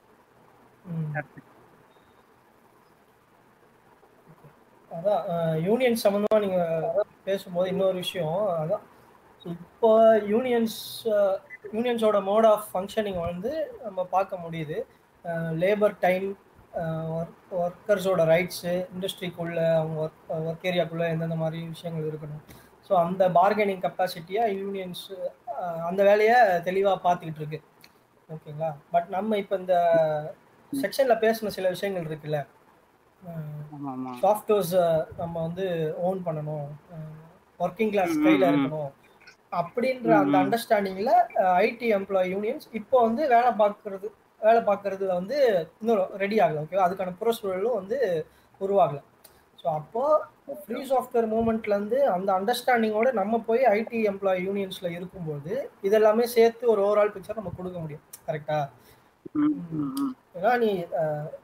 அதான் யூனியன் சம்மந்தமா நீங்க பேசும்போது இன்னொரு விஷயம் அதான் இப்போ யூனியன்ஸ் யூனியன்ஸோட மோட் ஆஃப் ஃபங்க்ஷனிங் வந்து நம்ம பார்க்க முடியுது லேபர் டைம் ஒர்க்கர்ஸோட ரைட்ஸு இண்டஸ்ட்ரிக்குள்ளே அவங்க ஒர்க் ஒர்க் ஏரியாக்குள்ளே எந்தெந்த மாதிரி விஷயங்கள் இருக்கணும் ஸோ அந்த பார்கெனிங் கெப்பாசிட்டியாக யூனியன்ஸ் அந்த வேலையை தெளிவாக பார்த்துக்கிட்டு இருக்கு ஓகேங்களா பட் நம்ம இப்போ இந்த செக்ஷனில் பேசின சில விஷயங்கள் இருக்குல்ல சாஃப்ட்வேர்ஸ் நம்ம வந்து ஓன் பண்ணணும் ஒர்க்கிங் கிளாஸ் கையில் இருக்கணும் அப்படின்ற அந்த அண்டர்ஸ்டாண்டிங்கில் ஐடி எம்ப்ளாய் யூனியன்ஸ் இப்போ வந்து வேலை பார்க்கறது வேலை பார்க்கறதுல வந்து இன்னும் ரெடி ஆகலை ஓகேவா அதுக்கான புறசூழலும் வந்து உருவாகலை ஸோ அப்போது ஃப்ரீ சாஃப்ட்வேர் மூமெண்ட்லேருந்து அந்த அண்டர்ஸ்டாண்டிங்கோட நம்ம போய் ஐடி எம்ப்ளாய் யூனியன்ஸில் இருக்கும்போது இதெல்லாமே சேர்த்து ஒரு ஓவரால் பிக்சர் நம்ம கொடுக்க முடியும் கரெக்டா ஏன்னா நீ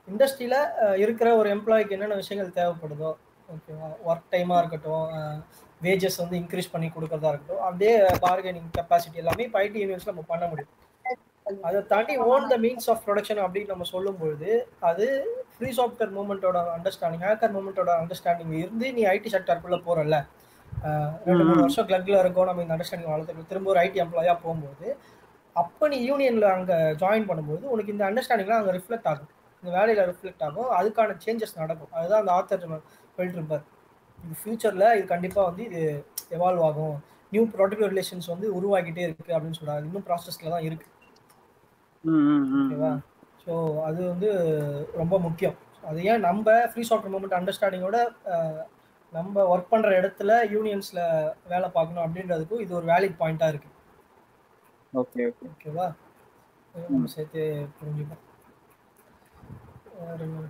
இண்டஸ்ட்ரியில் இருக்கிற ஒரு எம்ப்ளாய்க்கு என்னென்ன விஷயங்கள் தேவைப்படுதோ ஓகேவா ஒர்க் டைமாக இருக்கட்டும் வேஜஸ் வந்து இன்க்ரீஸ் பண்ணி கொடுக்கறதா இருக்கட்டும் அதே பார்கெனிங் கெப்பாசிட்டி எல்லாமே இப்போ ஐடி யூனிவர்ஸ்ல நம்ம பண்ண முடியும் அதை தாண்டி own the means of production அப்படின்னு நம்ம சொல்லும்பொழுது அது ஃப்ரீ சாஃப்ட்வேர் மூமெண்ட்டோட அண்டர்ஸ்டாண்டிங் ஹேக்கர் மூமெண்ட்டோட அண்டர்ஸ்டாண்டிங் இருந்து நீ ஐடி செக்டருக்குள்ள போறல ஆஹ் ரெண்டு மூணு வருஷம் கிளக்ல இருக்கோம் நம்ம இந்த அண்டர்ஸ்டாண்டிங் வளர்த்துக்கு திரும்ப ஒரு ஐடி எம்ப்ளாயா போகும்போது அப்போ நீ யூனியன்ல அங்க ஜாயின் பண்ணும்போது உனக்கு இந்த அண்டர்ஸ்டாண்டிங்லாம் அங்க ரிஃப்ளெக்ட் ஆகும் இந்த வேலையில ரிஃப்ளெக்ட் ஆகும் அதுக்கான சேஞ்சஸ் நடக்கும் அதுதான் அந்த ஆத்தர் சொல்லிட்டு இருப்பார் இது ஃபியூச்சர்ல இது கண்டிப்பா வந்து இது எவால்வ் ஆகும் நியூ ப்ராடக்ட் ரிலேஷன்ஸ் வந்து உருவாக்கிட்டே இருக்கு அப்படின்னு சொல்றாரு இன்னும் ப்ராசஸ்ல தான் இருக்கு ஓகேவா ஸோ அது வந்து ரொம்ப முக்கியம் அது ஏன் நம்ம ஃப்ரீ சாஃப்ட்வேர் மூமெண்ட் அண்டர்ஸ்டாண்டிங்கோட நம்ம ஒர்க் பண்ற இடத்துல யூனியன்ஸ்ல வேலை பார்க்கணும் அப்படின்றதுக்கும் இது ஒரு வேலிட் பாயிண்டா இருக்கு ஓகே ஓகே ஓகேவா இதை நம்ம சேர்த்து புரிஞ்சுப்போம் வேற என்ன?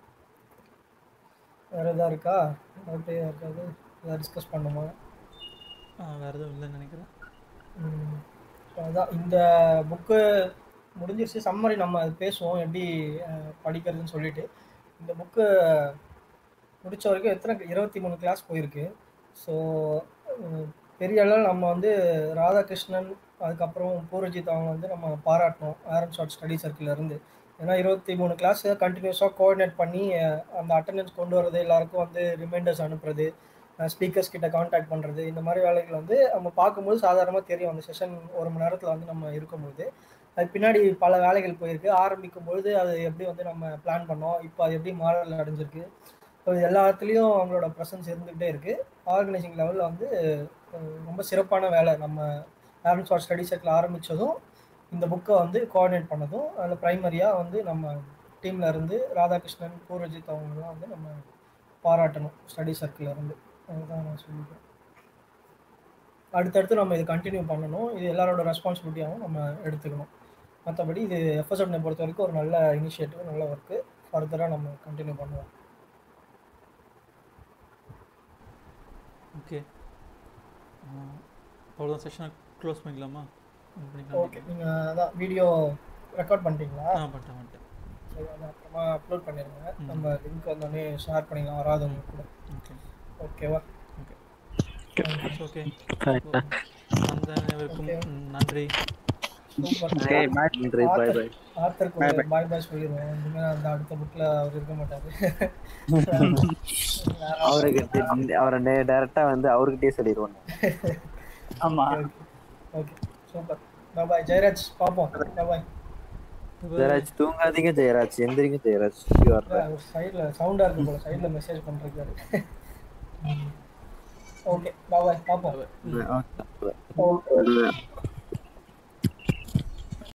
வேற எதா இருக்கா அப்படியே இருக்காது எதாவது டிஸ்கஸ் பண்ணுமா வேறு எதுவும் இல்லைன்னு நினைக்கிறேன் ம். So, அதான் இந்த புக்கு முடிஞ்சிருச்சு சம்மரி நம்ம அது பேசுவோம் எப்படி அஹ், படிக்கிறதுன்னு சொல்லிட்டு இந்த புக்கு முடிச்ச வரைக்கும் எத்தனை இருபத்தி மூணு கிளாஸ் போயிருக்கு ஸோ பெரிய அளவில் நம்ம வந்து ராதாகிருஷ்ணன் அதுக்கப்புறம் பூரஜித் அவங்க வந்து நம்ம பாராட்டணும் ஆரன் ஷார்ட் ஸ்டடி சர்க்கிள் இருந்து ஏன்னா இருபத்தி மூணு கிளாஸ் கண்டினியூஸாக கோஆர்டினேட் பண்ணி அஹ், அந்த அட்டண்டன்ஸ் கொண்டு வரது எல்லாருக்கும் வந்து ரிமைண்டர்ஸ் அனுப்புறது ஸ்பீக்கர்ஸ் கிட்ட காண்டாக்ட் பண்ணுறது இந்த மாதிரி வேலைகள் வந்து நம்ம பார்க்கும்போது சாதாரணமாக தெரியும் அந்த செஷன் ஒரு மணி நேரத்தில் வந்து நம்ம இருக்கும்போது அது பின்னாடி பல வேலைகள் போயிருக்கு ஆரம்பிக்கும் பொழுது அது எப்படி வந்து நம்ம பிளான் பண்ணோம் இப்போ அது எப்படி மாடல் அடைஞ்சிருக்கு ஸோ இது எல்லாத்துலேயும் அவங்களோட ப்ரெசன்ஸ் இருந்துகிட்டே இருக்குது ஆர்கனைசிங் லெவலில் வந்து அஹ், ரொம்ப சிறப்பான வேலை நம்ம பேரண்ட்ஸ் ஃபார் ஸ்டடி சர்க்கிள் ஆரம்பித்ததும் இந்த புக்கை வந்து கோஆர்டினேட் பண்ணதும் அதில் ப்ரைமரியாக வந்து நம்ம டீமில் இருந்து ராதாகிருஷ்ணன் பூரஜித் அவங்கெல்லாம் வந்து நம்ம பாராட்டணும் ஸ்டடி சர்க்கிள் இருந்து அதுதான் நான் சொல்லிக்கிறேன் அடுத்தடுத்து நம்ம இது கண்டினியூ பண்ணணும் இது எல்லாரோட ரெஸ்பான்சிபிலிட்டியாகவும் நம்ம எடுத்துக்கணும் மற்றபடி இது எஃப்எஸ்எஃப்னை பொறுத்த வரைக்கும் ஒரு நல்ல இனிஷியேட்டிவ் நல்ல ஒர்க்கு ஃபர்தராக நம்ம கண்டினியூ பண்ணுவோம் ஓகே அவ்வளோதான் செஷனை க்ளோஸ் பண்ணிக்கலாமா இது பண்ணிக்கலாம் ஓகே நீங்கள் அதான் வீடியோ ரெக்கார்ட் பண்ணிட்டீங்களா ஆ பண்ணிட்டேன் பண்ணிட்டேன் சரி அதை அப்புறமா அப்லோட் பண்ணிடுங்க ம். நம்ம லிங்க் வந்தோடனே ஷேர் பண்ணிக்கலாம் வராதவங்க கூட ஓகே ஓகேவா ஓகே Fine. அந்த அனைவருக்கும் Okay. ம், நன்றி சூப்பர் Okay, bye. நன்றி பாய் பாய் ஆத்தருக்கு Bye, ஒரு bye. பாய் பாய் சொல்லிடுவோம் இனிமேல் அந்த அடுத்த புக்கில் அவர் இருக்க மாட்டாரு அவருக்கு அவரை டைரக்டா வந்து அவர்கிட்டயே சொல்லிடுவோம் ஆமா ஓகே சூப்பர் பாய் ஜெயராஜ் பார்ப்போம் பாய் ஜெயராஜ் தூங்காதீங்க ஜெயராஜ் எந்திரிங்க ஜெயராஜ் You are right. சைடில் சவுண்டாக இருக்கு போல சைடில் மெசேஜ் பண்ணிருக்காரு ஓகே பாய் பார்ப்போம் Okay.